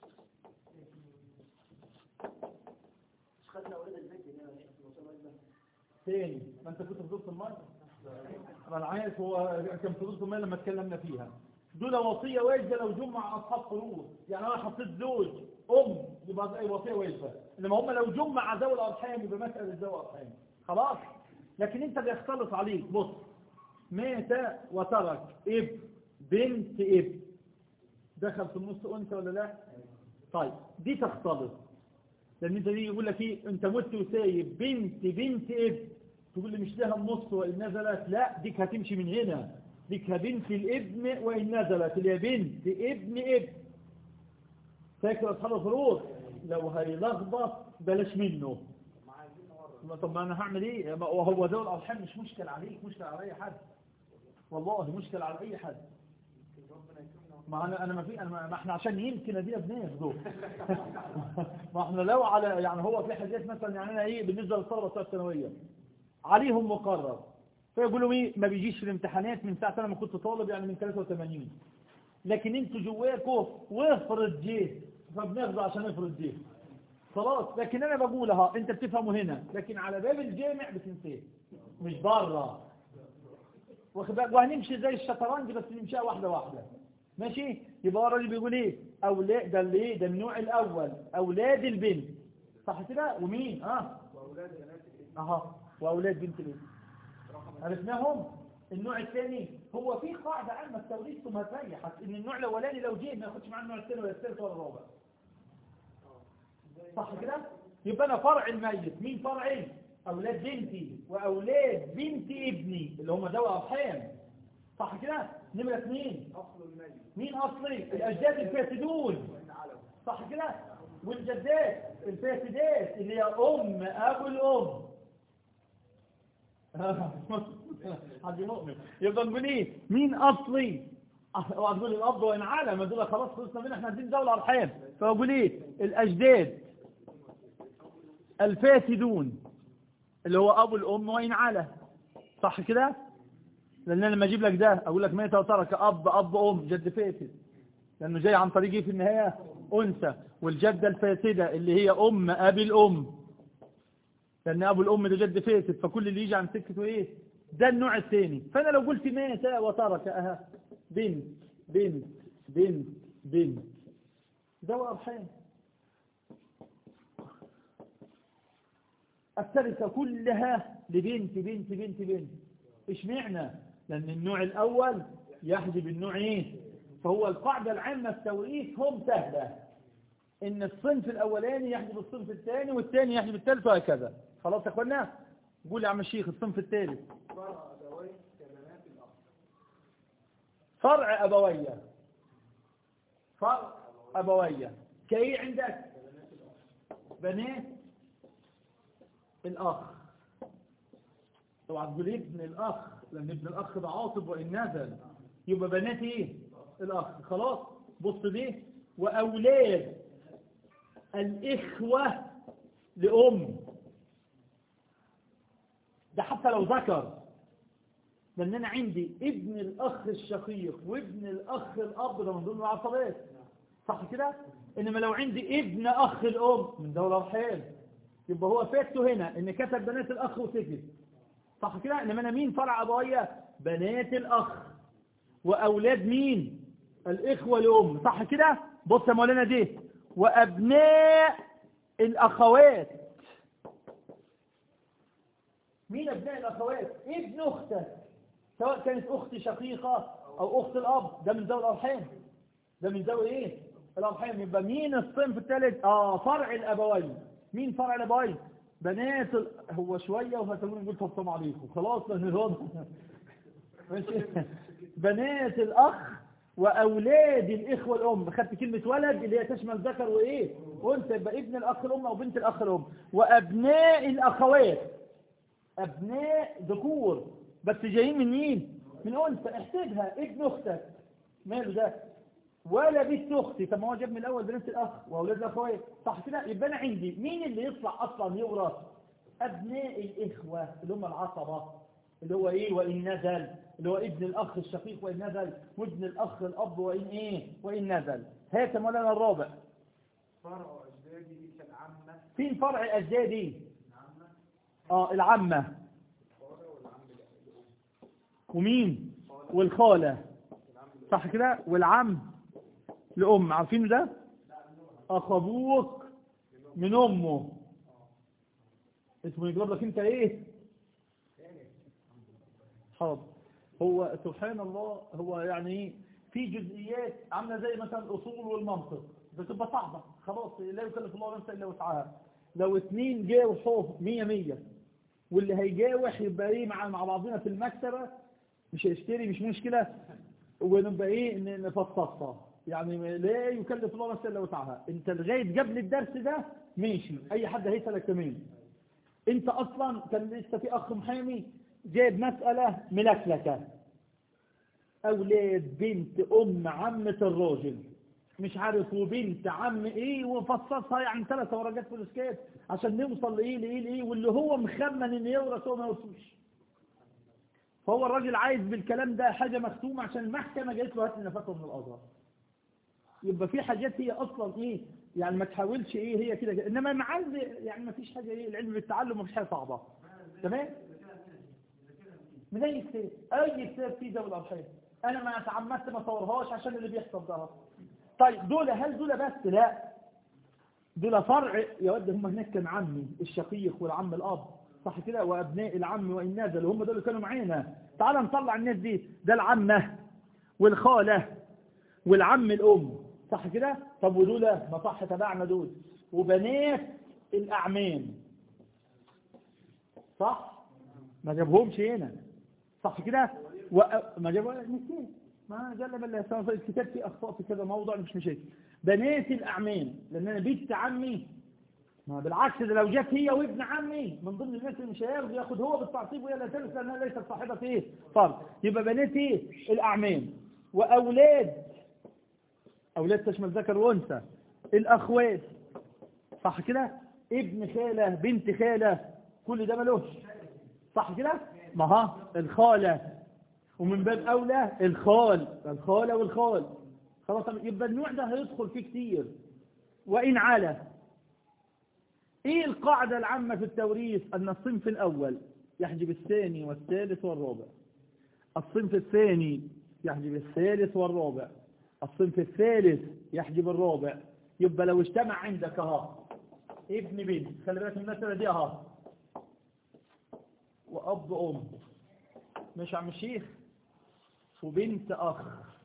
مش خدنا أولاد البيت هنا يا شيخ وصلنا إلى تاني ما انت كنت في دورة المية انا عارف هو كان في دورة المية لما اتكلمنا فيها دول وصية واجبة لو جمع اصحاب فروض يعني انا حطيت زوج ام يبقى اي وصية واجبة انما هم لو جمع ذوي الارحام يبقى مسألة ذوي الارحام خلاص لكن انت بيختلط عليك بص مات وترك ابن بنت ابن دخل في النص انت ولا لا طيب دي تختلط لان انت دي يقول لك ايه انت مت وسايب بنت بنت ابن تقول لي مش لها النص وان نزلت لا ديك هتمشي من هنا ديك بنت الابن وان نزلت اللي هي بنت ابن ابن فاكر اصحاب الفروض لو هيلخبط بلاش منه طب ما انا هعمل ايه وهو ذوي الارحام مش مشكل عليك مشكل على اي حد والله مشكل على اي حد ما انا انا ما في انا ما احنا عشان يمكن ادينا بناخده ما احنا لو على يعني هو في حاجات مثلا يعني انا ايه بالنسبه للطلبه بتوع الثانويه عليهم مقرر فيقولوا ايه ما بيجيش في الامتحانات من ساعه انا ما كنت طالب يعني من 83 لكن انتوا جواكوا وافرض جيت فبناخده عشان افرض جيت خلاص لكن انا بقولها انت بتفهمه هنا لكن على باب الجامع بتنساه مش بره واخد بالك وهنمشي زي الشطرنج بس نمشيها واحده واحده ماشي يبقى هو الراجل بيقول ايه اولاد ده اللي ايه ده النوع الاول اولاد البنت صح كده ومين اه وأولاد بنات الابن اها واولاد بنت الابن عرفناهم النوع الثاني هو في قاعده عامه التوريث ثم تريحك ان النوع الاولاني لو جه ما ياخدش معاه النوع الثاني ولا الثالث ولا الرابع صح كده يبقى انا فرع الميت مين فرعي اولاد بنتي واولاد بنت ابني اللي هم ذوي ارحام صح كده نمره اثنين أصل الميت مين اصلي الاجداد الفاسدون وإن علوا صح كده والجدات الفاسدات اللي هي ام ابو الام حد مؤمن يبقى نقول ايه مين اصلي اوعى تقول الاب وان على ما دول خلاص خلصنا منها احنا عايزين دولة ارحام فاقول ايه الاجداد الفاسدون اللي هو ابو الام وان على صح كده لان انا لما اجيب لك ده اقول لك مات وترك اب اب ام جد فاسد لانه جاي عن طريق ايه في النهايه انثى والجده الفاسده اللي هي ام ابي الام لان ابو الام ده جد فاسد فكل اللي يجي عن سكته ايه ده النوع الثاني فانا لو قلت مات وترك اها بنت بنت بنت بنت ده ارحام التركه كلها لبنت بنت بنت بنت اشمعنى لان النوع الاول يحجب النوع ايه فهو القاعده العامه التوريث هم سهله ان الصنف الاولاني يحجب الصنف الثاني والثاني يحجب الثالث وهكذا خلاص يا اخوانا قول يا عم الشيخ الصنف الثالث فرع أبوين كبنات الأخ فرع ابويه فرع ابويه كايه عندك بنات الاخ طبعا تقول ابن الاخ لان ابن الاخ ده عاصب وان نزل يبقى بنات ايه الاخ خلاص بص دي واولاد الاخوه لام ده حتى لو ذكر لان انا عندي ابن الاخ الشقيق وابن الاخ الاب ده من ضمن العصبات صح كده انما لو عندي ابن اخ الام من دولة الحال يبقى هو فاتته هنا ان كتب بنات الاخ وسكت صح كده انما انا مين فرع ابوية بنات الاخ واولاد مين الاخوة الام صح كده بص يا مولانا دي وابناء الاخوات مين ابناء الاخوات ابن اختك سواء كانت اخت شقيقة او اخت الاب ده من ذوي الارحام ده من ذوي ايه الارحام يبقى مين الصنف الثالث اه فرع الابوين مين فرع الابوين بنات ال... هو شوية وهتقولوا نقول طب طبعا عليكم خلاص لان الوضع ماشي بنات الاخ واولاد الاخوه الام خدت كلمه ولد اللي هي تشمل ذكر وايه وانت يبقى ابن الاخ الام او بنت الاخ الام وابناء الاخوات ابناء ذكور بس جايين من مين من انثى احسبها ابن اختك ماله ده ولا بنت اختي طب ما هو جاب من الاول بنت الاخ واولاد الاخوات صح كده يبقى انا عندي مين اللي يطلع اصلا يورث ابناء الاخوه اللي هم العصبه اللي هو ايه وان نزل اللي هو ابن الاخ الشقيق وان نزل وابن الاخ الاب وان ايه وان نزل هات يا مولانا الرابع فرع أجدادي كالعمة فين فرع اجدادي العمة اه العمه الخالة والعم الأم ومين والخاله صح كده والعم لأم عارفين ده أخ أبوك من أمه اسمه يجرب لك أنت إيه حاضر هو سبحان الله هو يعني إيه في جزئيات عاملة زي مثلا الأصول والمنطق بتبقى صعبة خلاص لا يكلف الله نفسا إلا وسعها لو اتنين جاوحوا مية مية واللي هيجاوح يبقى ايه مع مع بعضنا في المكتبة مش هيشتري مش مشكلة ونبقى ايه ن- نفصصها يعني لا يكلف الله نفسا الا وسعها انت لغايه قبل الدرس ده ماشي اي حد هيسالك تمام انت اصلا كان لسه في اخ محامي جايب مساله ملكلكه اولاد بنت ام عمه الراجل مش عارف وبنت عم ايه وفصصها يعني ثلاث ورقات فلوسكات عشان نوصل لايه لايه لايه واللي هو مخمن ان يورث هو ما يورثوش فهو الراجل عايز بالكلام ده حاجة مختومة عشان المحكمة جايت له هات لنا فتوى من الأزهر يبقى في حاجات هي أصلا إيه يعني ما تحاولش إيه هي كده كده. إنما مع ال- يعني ما فيش حاجة إيه العلم بالتعلم ما فيش حاجة صعبة تمام من أي كتاب أي كتاب فيه ذوي الأرحام أنا ما تعمدت ما صورهاش عشان اللي بيحصل ده طيب دول هل دول بس لا دول فرع يا ود هم هناك كان عمي الشقيق والعم الأب صح كده وأبناء العم وإن نزل هم دول اللي كانوا معانا تعال نطلع الناس دي ده العمة والخالة والعم الأم صح كده طب ودول ما صح تبعنا دول وبنات الأعمام صح ما جابهمش هنا صح كده و... ما جابوا نسيت ما جل بالله سواء الكتاب فيه أخطاء في كذا موضوع مش مشاكل بنات الأعمام لأن أنا بنت عمي ما بالعكس ده لو جت هي وابن عمي من ضمن الناس اللي مش هياخد ياخد هو بالتعصيب وهي لا ترث لانها ليست صاحبه ايه فرض يبقى بنات ايه الاعمام واولاد اولاد تشمل ذكر وانثى الاخوات صح كده ابن خاله بنت خاله كل ده ملوش صح كده ما ها الخاله ومن باب اولى الخال الخاله والخال خلاص يبقى النوع ده هيدخل فيه كتير وان على ايه القاعدة العامة في التوريث ان الصنف الاول يحجب الثاني والثالث والرابع الصنف الثاني يحجب الثالث والرابع الصنف الثالث يحجب الرابع يبقى لو اجتمع عندك اهو ابن بنت خلي بالك من المسألة دي اهو واب ام مش عم الشيخ وبنت اخ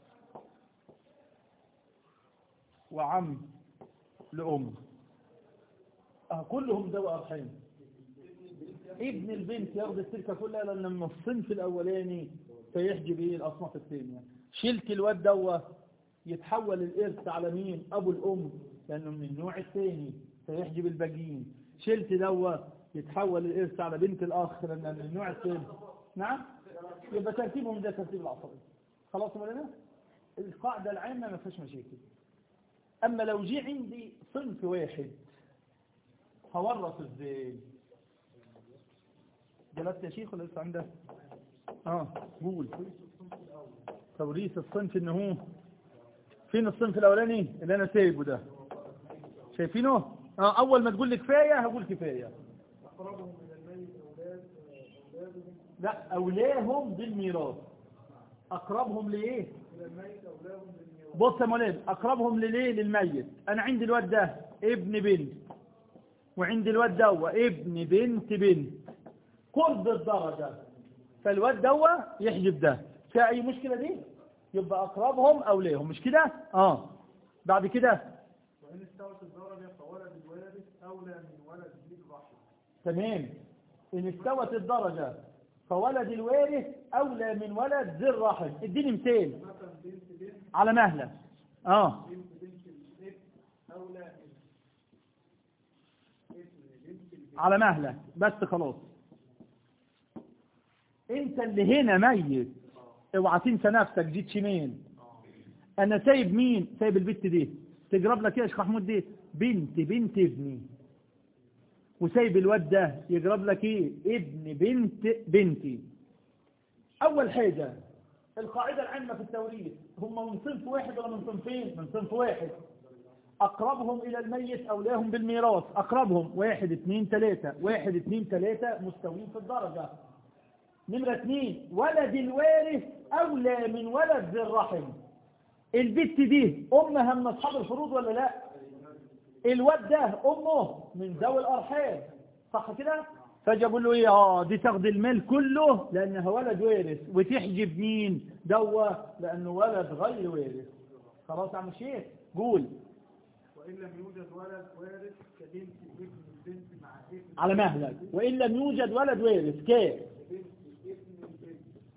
وعم لأم آه كلهم ذوي أرحام ابن البنت ياخد التركة كلها لأن من الصنف الأولاني فيحجب ايه الأصناف الثانية شلت الواد دوا يتحول الإرث على مين أبو الأم لأنه من النوع الثاني فيحجب الباقيين شلت دوا يتحول الإرث على بنت الأخ لأنه من النوع الثاني نعم يبقى ترتيبهم ده ترتيب العصبي خلاص مولانا القاعدة العامة ما فيهاش مشاكل أما لو جه عندي صنف واحد هورث ازاي جلست يا شيخ ولا لسه عندك اه قول توريث الصنف ان هو فين الصنف الاولاني اللي انا سايبه ده شايفينه اه اول ما تقول لي كفايه هقول كفايه أقربهم من الميت أولاد أولادهم لا اولاهم بالميراث اقربهم لايه من الميت أولادهم بالميراث بص يا مولانا اقربهم لليه للميت انا عندي الواد ده ابن بنت وعندي الواد دوا ابن بنت بنت قرب الدرجة فالواد دوا يحجب ده في اي مشكلة دي يبقى اقربهم اوليهم مش كده اه بعد كده وإن استوت الدرجة فولد الوارث أولى من ولد ذي الرحم تمام ان استوت الدرجة فولد الوارث اولى من ولد ذي الرحم اديني مثال مثلا بنت بنت على مهلة اه بنت بنت الابن أولى من ابن بنت البنت على مهلة بس خلاص انت اللي هنا ميت اوعى تنسى نفسك جيت شمين انا سايب مين سايب البت دي تجرب لك ايه يا شيخ محمود دي بنت بنت ابني وسايب الواد ده يجرب لك ايه ابن بنت بنتي اول حاجة القاعدة العامة في التوريث هم من صنف واحد ولا من صنفين من صنف واحد أقربهم إلى الميت أولاهم بالميراث أقربهم واحد اثنين ثلاثة واحد اثنين ثلاثة مستويين في الدرجة نمرة اثنين ولد الوارث أولى من ولد ذي الرحم البت دي أمها من أصحاب الفروض ولا لا الواد ده أمه من ذوي الأرحام صح كده فجابوا له ايه اه دي تاخد المال كله لانها ولد وارث وتحجب مين دوا لانه ولد غير وارث خلاص يا عم الشيخ قول وإن لم يوجد ولد وارث كبنت ابن البنت مع ابن على مهلك وان لم يوجد ولد وارث كيف بنت ابن البنت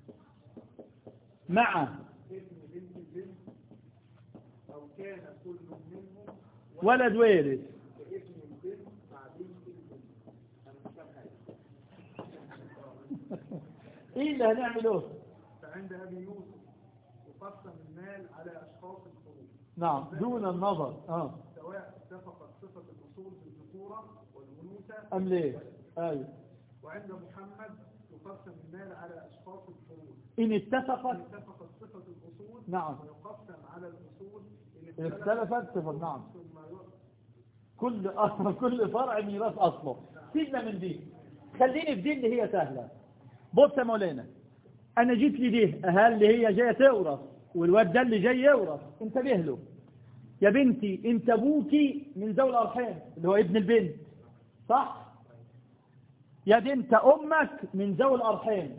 مع ابن بنت البنت أو كان كل منهم ولد وارث كابن البنت مع بنت البنت أنا مش فاهم حاجة ايه اللي هنعمله فعند أبي يوسف يقسم المال على أشخاص الفروض نعم دون النظر اه سواء اتفقت صفة الأصول بالذكورة والأنوثة ام ليه ايوه وعند محمد يقسم المال على أشخاص الفروض ان إن اتفقت اتفقت صفة الأصول نعم. ويقسم على الأصول إن إن اختلفت صفة نعم ثم يؤ- كل أصل كل فرع ميراث أصله سيبنا من دي خليني في دي اللي هي سهلة بص يا مولانا أنا جيت لي دي أهل اللي هي جاية تورث والواد ده اللي جاي يورث انتبه له يا بنتي انت ابوكي من ذوي الأرحام اللي هو ابن البنت صح يا دي انت أمك من ذوي الأرحام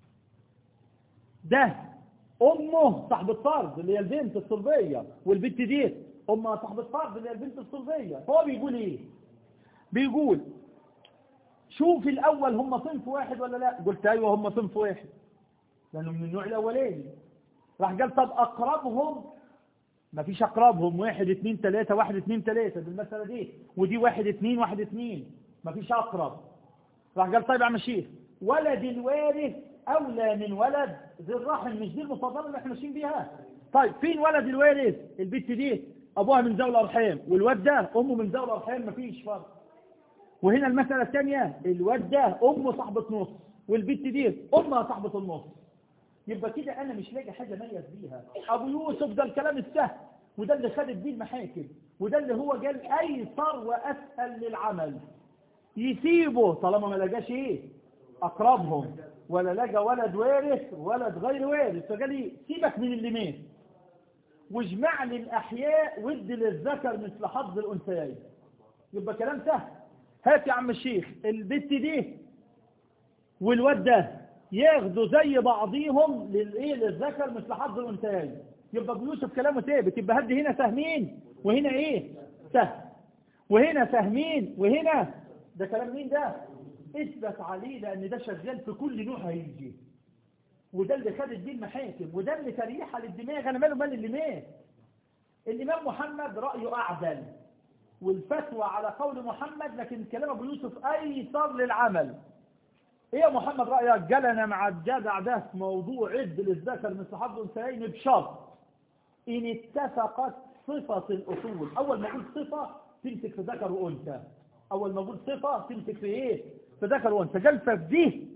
ده أمه صاحبة فرض اللي هي البنت الصلبية والبنت دي أمها صاحبة فرض اللي هي البنت الصلبية هو بيقول إيه بيقول شوف الأول هم صنف واحد ولا لا قلت أيوة هم صنف واحد لأنه من النوع الأولاني راح قال طب أقربهم ما فيش أقربهم واحد اتنين تلاتة واحد اتنين تلاتة بالمسألة دي ودي واحد اتنين واحد اتنين ما فيش أقرب راح قال طيب يا عم الشيخ ولد الوارث أولى من ولد ذي الرحم مش دي المفضلة اللي احنا ماشيين بيها طيب فين ولد الوارث البت دي أبوها من ذوي الأرحام والواد ده أمه من ذوي الأرحام مفيش فرق وهنا المسألة الثانية الواد ده أمه صاحبة نص والبت دي أمها صاحبة النص يبقى كده أنا مش لاقي حاجة ميز بيها أبو يوسف ده الكلام السهل وده اللي خدت بيه المحاكم وده اللي هو قال أيسر وأسهل للعمل يسيبه طالما ما لقاش ايه اقربهم ولا لقى ولد وارث ولد غير وارث فقال لي سيبك من اللي مات واجمع لي الاحياء وادي للذكر مثل حظ الانثيين يبقى كلام سهل هات يا عم الشيخ البت دي والواد ده ياخدوا زي بعضيهم للايه للذكر مثل حظ الانثيين يبقى ابو يوسف كلامه ثابت يبقى هدي هنا سهمين وهنا ايه سهم وهنا سهمين وهنا ده كلام مين ده اثبت عليه لان ده شغال في كل نوع هيجي وده اللي خدت بيه المحاكم وده اللي تريحة للدماغ انا ماله مال اللي مات الامام محمد رأيه اعدل والفتوى على قول محمد لكن كلام ابو يوسف ايسر للعمل ايه يا محمد رأيك قال انا مع الجدع ده في موضوع عد للذكر من صحاب الانثيين بشرط ان اتفقت صفة الاصول اول ما اقول صفة تمسك في ذكر وانثى اول ما اقول صفة تمسك في ايه في ذكر وانثى قال فديه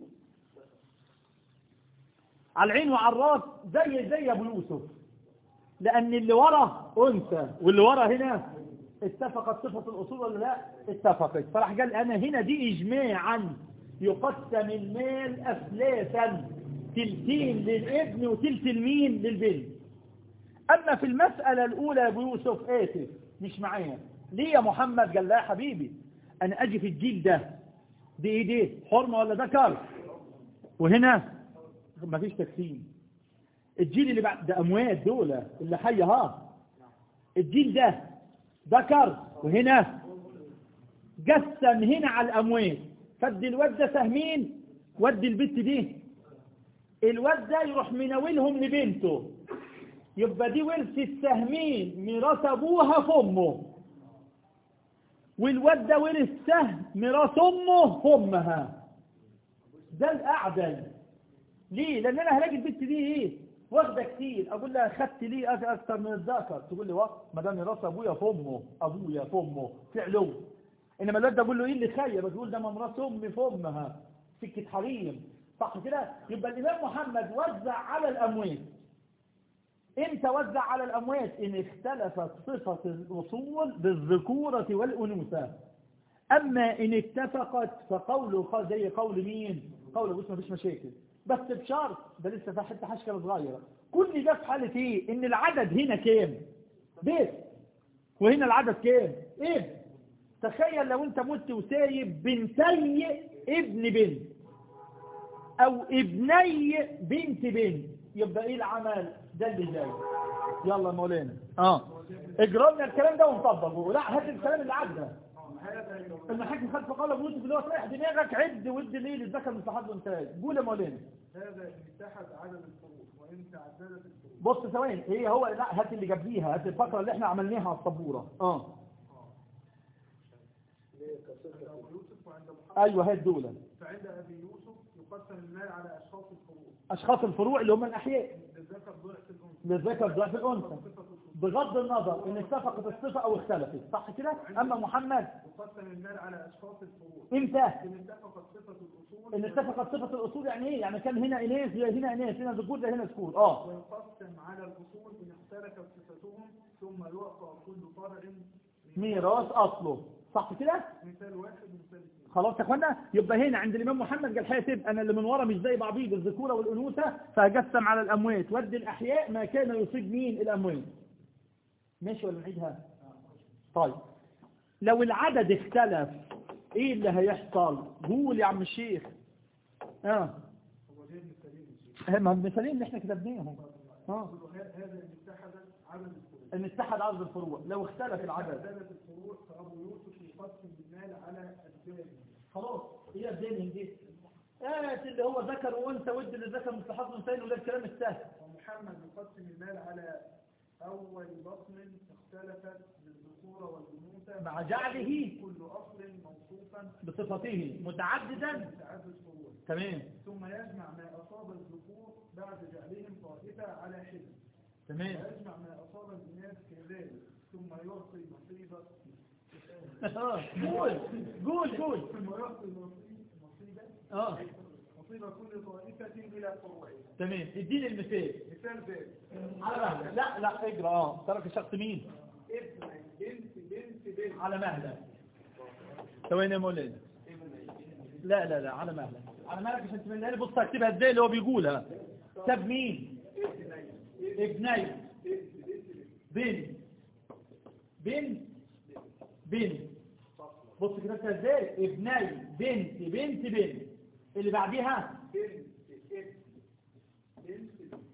على العين وعلى الراس زي زي ابو يوسف لان اللي ورا انثى واللي ورا هنا اتفقت صفة الاصول ولا لا اتفقت فراح قال انا هنا دي اجماعا يقسم المال افلاسا تلتين للابن وتلت المين للبنت اما في المسألة الاولى يا ابو يوسف اسف مش معايا ليه يا محمد قال لا يا حبيبي انا اجي في الجيل ده دي ايه دي حرمة ولا ذكر وهنا مفيش تقسيم الجيل اللي بعد ده اموات دول اللي حي ها الجيل ده ذكر وهنا قسم هنا على الاموات فدي الواد ده سهمين ودي البت دي الواد ده يروح مناولهم لبنته يبقى دي ورث السهمين ميراث ابوها في امه والواد ده ورث سهم ميراث امه في امها ده الاعدل ليه لان انا هلاقي البنت دي ايه واخده كتير اقول لها خدت ليه أك- اكتر من الذكر تقول لي وقت ما دام راس ابويا في امه ابويا في امه في علو انما الواد ده اقول له ايه اللي خير بتقول ده مراس امي في امها سكه حريم صح كده يبقى الامام محمد وزع على الاموات امتى وزع على الاموات ان اختلفت صفه الاصول بالذكوره والانوثه اما ان اتفقت فقوله قال زي قول مين قول ابو مفيش مشاكل بس بشرط ده لسه في حته حشكه صغيره كل ده في حاله ايه ان العدد هنا كام بيت وهنا العدد كام ايه تخيل لو انت مت وسايب بنتي ابن بنت او ابني بنت بنت يبقى ايه العمل ده اللي جاي يلا يا مولانا اه اجرى لنا الكلام ده ونطبقه لا هات الكلام اللي عدى المحاكم خلف قال ابو يوسف اللي هو رايح دماغك عد ود ليه للذكر مستحض وانتهاج قول يا مولانا هذا إن اتحد عدد الفروض وإن تعددت الفروض بص ثواني هي هو لا هات اللي جنبيها هات الفقره اللي احنا عملناها على السبوره اه عند أبو يوسف وعند محمد ايوه هات دول فعند أبي يوسف يقسم المال على أشخاص الفروض اشخاص الفروع اللي هم الاحياء للذكر ضعف الأنثى للذكر ضعف الانثى صفة الأصول بغض النظر ان اتفقت الصفه او اختلفت صح كده اما محمد يقسم المال على أشخاص الفروض امتى إن اتفقت صفة الأصول ان اتفقت صفه الاصول يعني ايه يعني كان هنا اناث زي هنا اناث هنا ذكور زي هنا ذكور اه ويقسم على الأصول إن اختلفت صفتهم ثم يعطى كل فرع ميراث اصله صح كده مثال واحد ومثال اثنين خلاص يا اخوانا يبقى هنا عند الامام محمد قال حاجه تبقى انا اللي من ورا مش زي بعضيه بالذكوره والانوثه فهجسم على الاموات ودي الاحياء ما كان يصيب مين الاموات ماشي ولا نعيدها طيب لو العدد اختلف ايه اللي هيحصل قول يا عم الشيخ اه هو جايب مثالين يا شيخ. ما المثالين اللي احنا كتبناهم اه يقول ه- هذا إن اتحد عدد الفروض ان اتحد عدد الفروع لو اختلف العدد عدد الفروع فأبو يوسف يقسم المال على أجزاء خلاص هي الدين دي آه اللي هو ذكر وانثى ود للذكر مستحق انثيين وده الكلام السهل ومحمد يقسم المال على أول بطن اختلفت بالذكورة والأنوثة مع جعله كل أصل موصوفا بصفته متعددا بتعدد فروع تمام ثم يجمع ما أصاب الذكور بعد جعلهم طائفة على حزب تمام ويجمع ما أصاب الإناث كذلك ثم يعطي نصيبة آه، قول قول قول ثم يعطي نصيب نصيبة اه نصيب كل طائفة إلى فروعها تمام اديني المثال مثال ذلك على مهلك لا لا اجرى اه ترك الشخص مين ابن بنت بنت بنت على مهلك ثواني يا مولانا لا لا لا على مهلك على مهلك عشان تملها لي بص هكتبها ازاي اللي هو بيقولها ساب مين ابني بنت بنت بنت بص كده اكتبها ازاي ابني بنت بنت بنت اللي بعديها بنت ابن بنت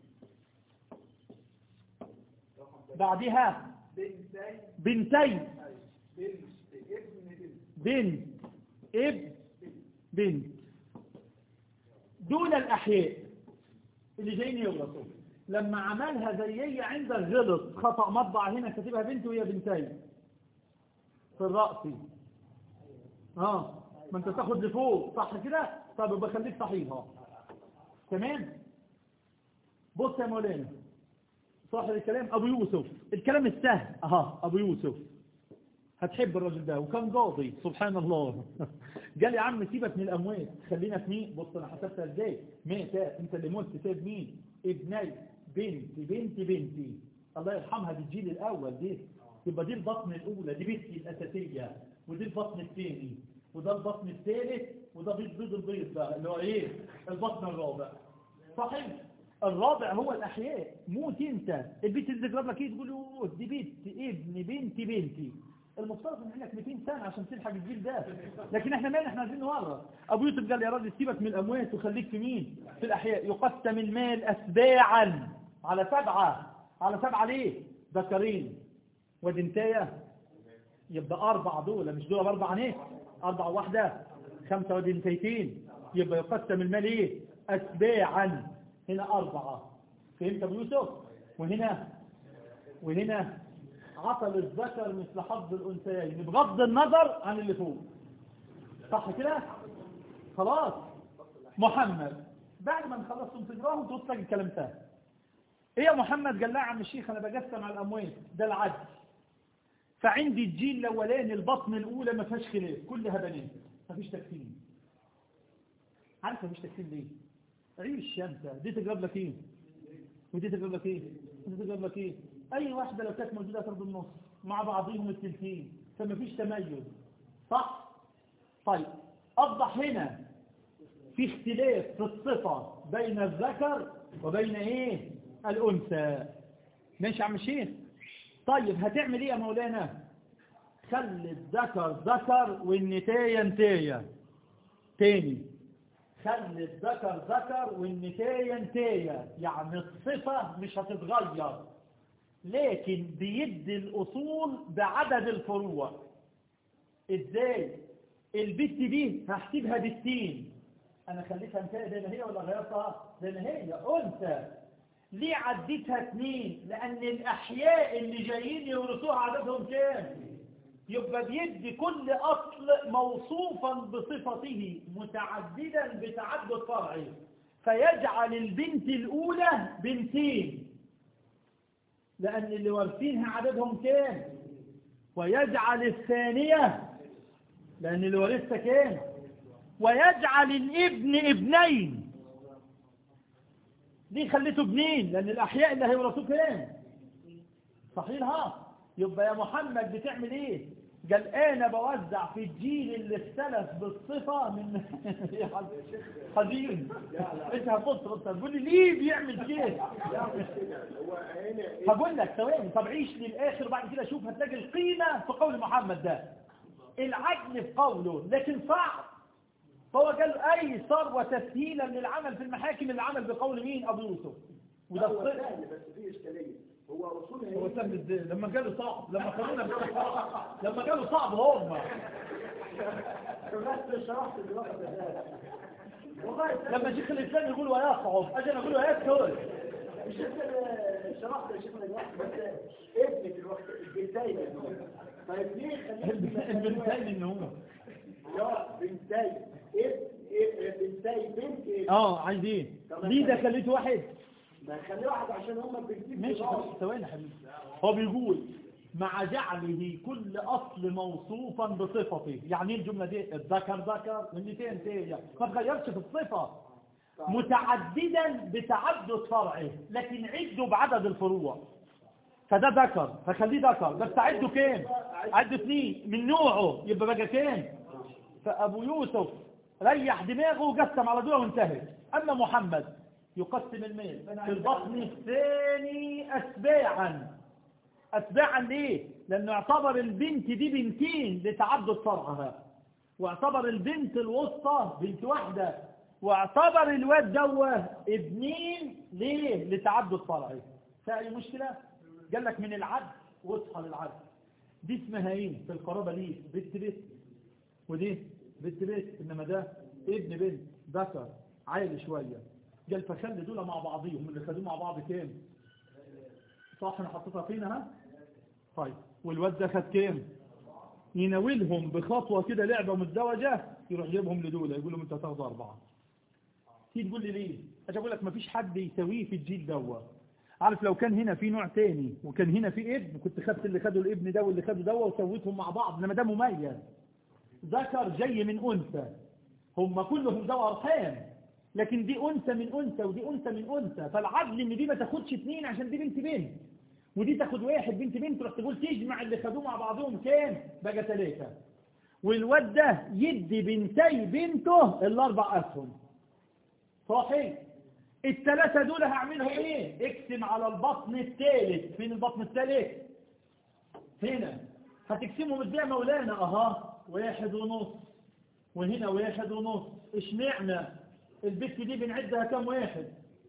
بعديها بنتين بنتين بنت ابن بنت بنت اب بنت دول الأحياء اللي جايين يورثوا لما عملها زي هي عندك غلط خطأ مطبع هنا كاتبها بنت وهي بنتين في الرأس اه ما انت تاخد لفوق صح كده طب يبقى خليك صحيحة تمام بص يا مولانا صاحب الكلام ابو يوسف الكلام السهل اها ابو يوسف هتحب الراجل ده وكان قاضي سبحان الله قال يا عم سيبك من الاموات خلينا في مين بص انا حسبتها ازاي مات انت اللي مت سيب مين ابني بنت بنت بنتي الله يرحمها دي الجيل الاول دي يبقى دي البطن الاولى دي بنتي الاساسيه ودي البطن الثاني وده البطن الثالث وده بيض بيض البيض بقى اللي هو ايه البطن الرابع صحيح الرابع هو الأحياء موت انت البيت اللي ذكرت لك ايه تقول له دي بيت ابن بنتي بنتي المفترض ان احنا 200 سنة عشان تلحق الجيل ده لكن احنا مالنا احنا عايزين نورث ابو يوسف قال يا راجل سيبك من الاموات وخليك في مين في الاحياء يقسم المال اتباعا على سبعة على سبعة ليه ذكرين ودنتاية يبقى اربع دول مش دول باربع ناس اربع واحدة خمسة ودنتيتين يبقى يقسم المال ايه اتباعا هنا أربعة فهمت أبو يوسف وهنا وهنا عطل الذكر مثل حظ الأنثيين بغض النظر عن اللي فوق صح كده خلاص محمد بعد ما نخلصهم تقراهم تطلق الكلام تاني ايه يا محمد قال لا يا عم الشيخ انا بقسم على الاموال ده العدل فعندي الجيل الاولاني البطن الاولى ما فيهاش خلاف كلها بنات ما فيش تكفين عارف ما فيش تكفين ليه عيش يا انت دي تجرب لك ايه ودي تجرب لك ايه ودي تجرب لك ايه اي واحده لو كانت موجوده تاخد النص مع بعضهم التلتين فما فيش تميز صح طيب اوضح هنا في اختلاف في الصفه بين الذكر وبين ايه الانثى ماشي يا عم الشيخ طيب هتعمل ايه يا مولانا خلي الذكر ذكر والنتايه نتايه تاني خلي الذكر ذكر والنتايه نتايه يعني الصفه مش هتتغير لكن بيدي الاصول بعدد الفروع ازاي البت دي هحسبها بالتين انا خليتها انتهي زي ما هي ولا غيرتها زي ما هي انثى ليه عديتها اثنين لان الاحياء اللي جايين يورثوها عددهم كام يبقى بيدي كل اصل موصوفا بصفته متعددا بتعدد فرعي فيجعل البنت الاولى بنتين لان اللي وارثينها عددهم كام ويجعل الثانيه لان اللي وارثها كام ويجعل الابن ابنين ليه خليته ابنين لان الاحياء اللي هيورثوه كام صحيح ها يبقى يا محمد بتعمل ايه قال انا بوزع في الجيل اللي اختلف بالصفة من حزين انت هتبص انت تقول لي ليه بيعمل كده هقول لك ثواني طب عيش للاخر بعد كده شوف هتلاقي القيمة في قول محمد ده العدل في قوله لكن صعب فهو قال اي ثروه تسهيلا للعمل في المحاكم اللي عمل بقول مين ابو يوسف وده هو الصدق سهل بس فيه اشكاليه هو اصولها هو ايه؟ سهل ازاي لما قالوا صعب لما قالوا لما قالوا صعب هم بس شرحت دلوقتي ده. والله لما شيخ الاسلام يقول ويصعب اجي انا اقول ويسهل مش انت شرحت يا شيخنا دلوقتي بس ابنك الوقت البنتين طيب ليه خليك البنتين ان هم يا بنتين ابن إيه- بنتين بنت إيه؟ اه عايزين ليه ده خليته واحد ما خليه واحد عشان هم البنتين ماشي كبار. خلاص ثواني يا حبيبي هو بيقول مع جعله كل أصل موصوفا بصفته يعني ايه الجملة دي الذكر ذكر والنتين تيه ما تغيرش في الصفة متعددا بتعدد فرعه لكن عده بعدد الفروع فده ذكر فخليه ذكر بس عده كام عده اثنين من نوعه يبقى بقى كام فأبو يوسف ريح دماغه وقسم على دول وانتهت أما محمد يقسم المال في البطن الثاني أتباعا أتباعا ليه؟ لأنه اعتبر البنت دي بنتين لتعدد فرعها واعتبر البنت الوسطى بنت واحدة واعتبر الواد دوه ابنين ليه؟ لتعدد فرعي فأي مشكلة؟ قال لك من العدل واصحى للعدل دي اسمها ايه في القرابة ليه؟ بنت بنت ودي بنت بنت انما ده ابن بنت ذكر عالي شوية قال فخلي دول مع بعضيهم اللي خدوه مع بعض كام صح انا حطيتها فين ها طيب والواد ده خد كام يناولهم بخطوة كده لعبة مزدوجة يروح جايبهم لدول يقول لهم انت هتاخدوا أربعة تيجي تقول لي ليه اجي اقول لك مفيش حد يساويه في الجيل دوت عارف لو كان هنا في نوع تاني وكان هنا في ابن كنت خدت اللي خدوا الابن ده واللي خدوا دوت وسويتهم مع بعض انما ده مميز ذكر جاي من انثى هم كلهم ذو ارحام لكن دي انثى من انثى ودي انثى من انثى فالعدل ان دي ما تاخدش اثنين عشان دي بنت بنت ودي تاخد واحد بنت بنت تروح تقول تجمع اللي خدوه مع بعضهم كام بقى ثلاثة والواد ده يدي بنتي بنته الاربع اسهم صحيح الثلاثة دول هعملهم ايه اقسم على البطن الثالث فين البطن الثالث هنا هتقسمهم ازاي يا مولانا اها واحد ونص وهنا واحد ونص اشمعنى البت دي بنعدها كام واحد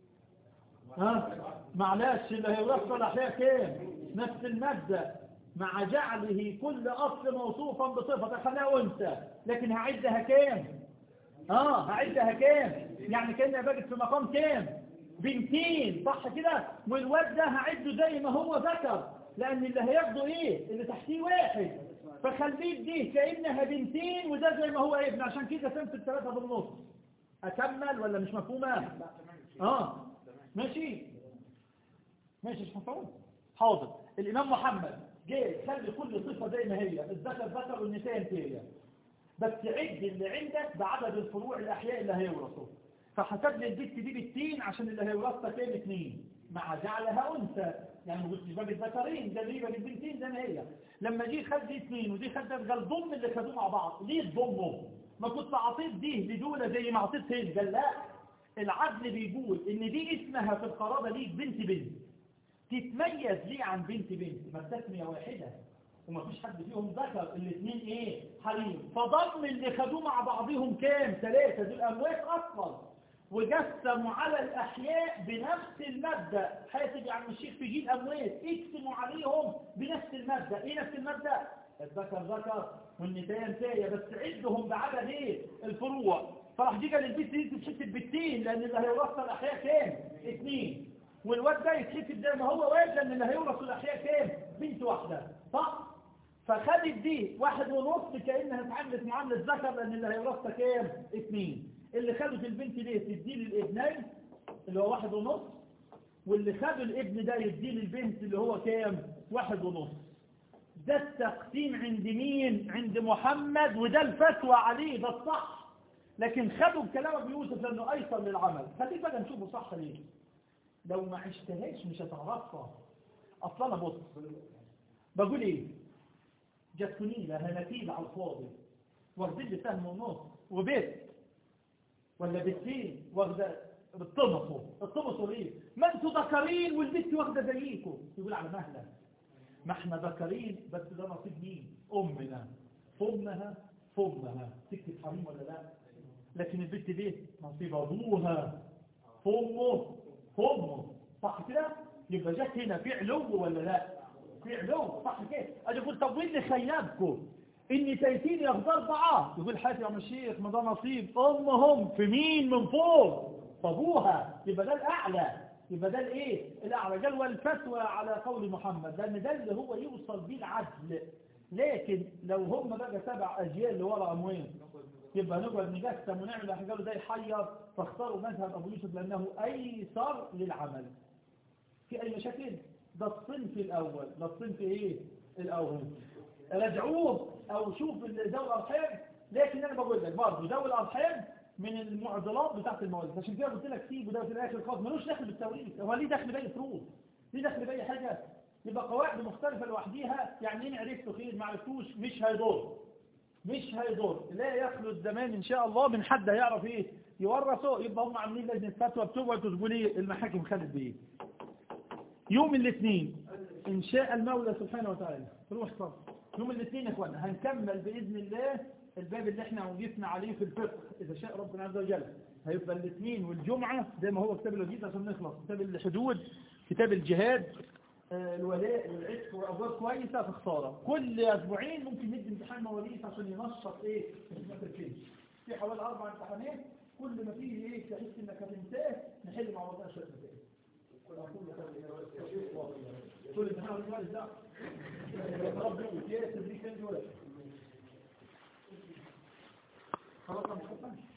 ها معلش اللي هيورث الاحياء كام نفس المادة مع جعله كل اصل موصوفا بصفة خليها انثى لكن هعدها كام اه هعدها كام يعني كأنها بقت في مقام كام بنتين صح كده والواد ده هعده زي ما هو ذكر لان اللي هياخده ايه اللي تحتيه واحد فخليه دي كأنها بنتين وده زي ما هو ابن عشان كده سمت الثلاثة بالنص اكمل ولا مش مفهومه اه ماشي ماشي مش مفهوم حاضر الامام محمد جه خلي كل صفه زي ما هي الذكر ذكر والنساء انتهيه بس عد اللي عندك بعدد الفروع الاحياء اللي هيورثوا فحسب لي البت دي بالتين عشان اللي هيورثها كام اتنين مع جعلها انثى يعني ما قلتش باب الذكرين ده ليه باب البنتين زي ما هي لما جه خد دي اتنين ودي خد ده قال ضم اللي خدوه مع بعض ليه تضمهم ما كنت اعطيت دي لدولة زي ما اعطيت هنا قال لا العدل بيقول ان دي اسمها في القرابة ليك بنت بنت تتميز ليه عن بنت بنت ما التسمية واحدة وما فيش حد فيهم ذكر الاثنين ايه حريم فضم اللي خدوه مع بعضهم كام ثلاثة دول اموات اصلا وقسموا على الأحياء بنفس المبدأ حاسب يا عم الشيخ في جيل أموات اقسموا عليهم بنفس المبدأ إيه نفس المبدأ؟ الذكر ذكر والنساء نساية بس عدهم بعدد إيه؟ الفروع فراح جيجا للبيت دي تتحسب بالتين لأن اللي هيورثها الأحياء كام؟ اثنين والواد ده يتحسب زي ما هو واد لأن اللي هيورث الأحياء كام؟ بنت واحدة صح؟ فخدت دي واحد ونص كأنها اتعاملت معاملة ذكر لأن اللي هيورثها كام؟ اثنين اللي خدوا البنت دي تدي للابنين اللي هو واحد ونص واللي خدوا الابن ده يدي للبنت اللي هو كام واحد ونص ده التقسيم عند مين عند محمد وده الفتوى عليه ده الصح لكن خدوا بكلام ابو يوسف لانه ايسر للعمل خليك بقى نشوفه صح ليه لو ما عشتهاش مش هتعرفها اصلا انا بص بقول ايه جاتكوني لها نتيجه على الفاضي واخدين لي سهم ونص وبيت ولا بالسين واخده بالطمسوا الطمسوا ليه ما انتوا ذكرين والبنت واخده زيكم يقول على مهله ما احنا ذكرين بس ده نصيب مين امنا فمها فمها تكتب حريم ولا لا لكن البنت دي نصيب ابوها فمه فمه صح كده يبقى جت هنا في علو ولا لا في علو صح كده اجي اقول طب وين اللي خيبكم إني تيتين ياخد أربعة يقول حاتي يا الشيخ ما ده نصيب أمهم في مين من فوق فابوها يبقى ده الأعلى يبقى ده الإيه الأعلى قال والفتوى على قول محمد لأن ده اللي هو يوصل بيه العدل لكن لو هم بقى سبع أجيال اللي ورا أموين يبقى نقعد نقسم ونعمل قالوا ده يحير فاختاروا مذهب أبو يوسف لأنه أيسر للعمل في أي مشاكل ده الصنف الأول ده الصنف إيه الأول رجعوه او شوف ذوي الارحام لكن انا بقول لك برضه ذوي الارحام من المعضلات بتاعت المواريث عشان كده قلت لك سيبه ده في الاخر خالص ملوش دخل بالتوريث هو ليه دخل باي فروض ليه دخل باي حاجه يبقى قواعد مختلفه لوحديها يعني ان عرفته خير ما عرفتوش مش هيضر مش هيضر لا يخلو الزمان ان شاء الله من حد هيعرف ايه يورثه يبقى هم عاملين لجنه فتوى بتقعد تقول ايه المحاكم خدت بايه يوم الاثنين ان شاء المولى سبحانه وتعالى روح صف يوم الاثنين يا اخوانا هنكمل باذن الله الباب اللي احنا وقفنا عليه في الفقه اذا شاء ربنا عز وجل هيبقى الاثنين والجمعه زي ما هو كتاب الوجيز عشان نخلص كتاب الحدود كتاب الجهاد آه، الولاء والعتق وابواب كويسه في خساره كل اسبوعين ممكن ندي امتحان مواريث عشان ينشط ايه ما تركنش في حوالي اربع امتحانات كل ما فيه ايه تحس انك هتنساه نحل مع بعضنا شويه مسائل كل امتحان مواريث ده ربي يا تدريك انت ولا خلاص انا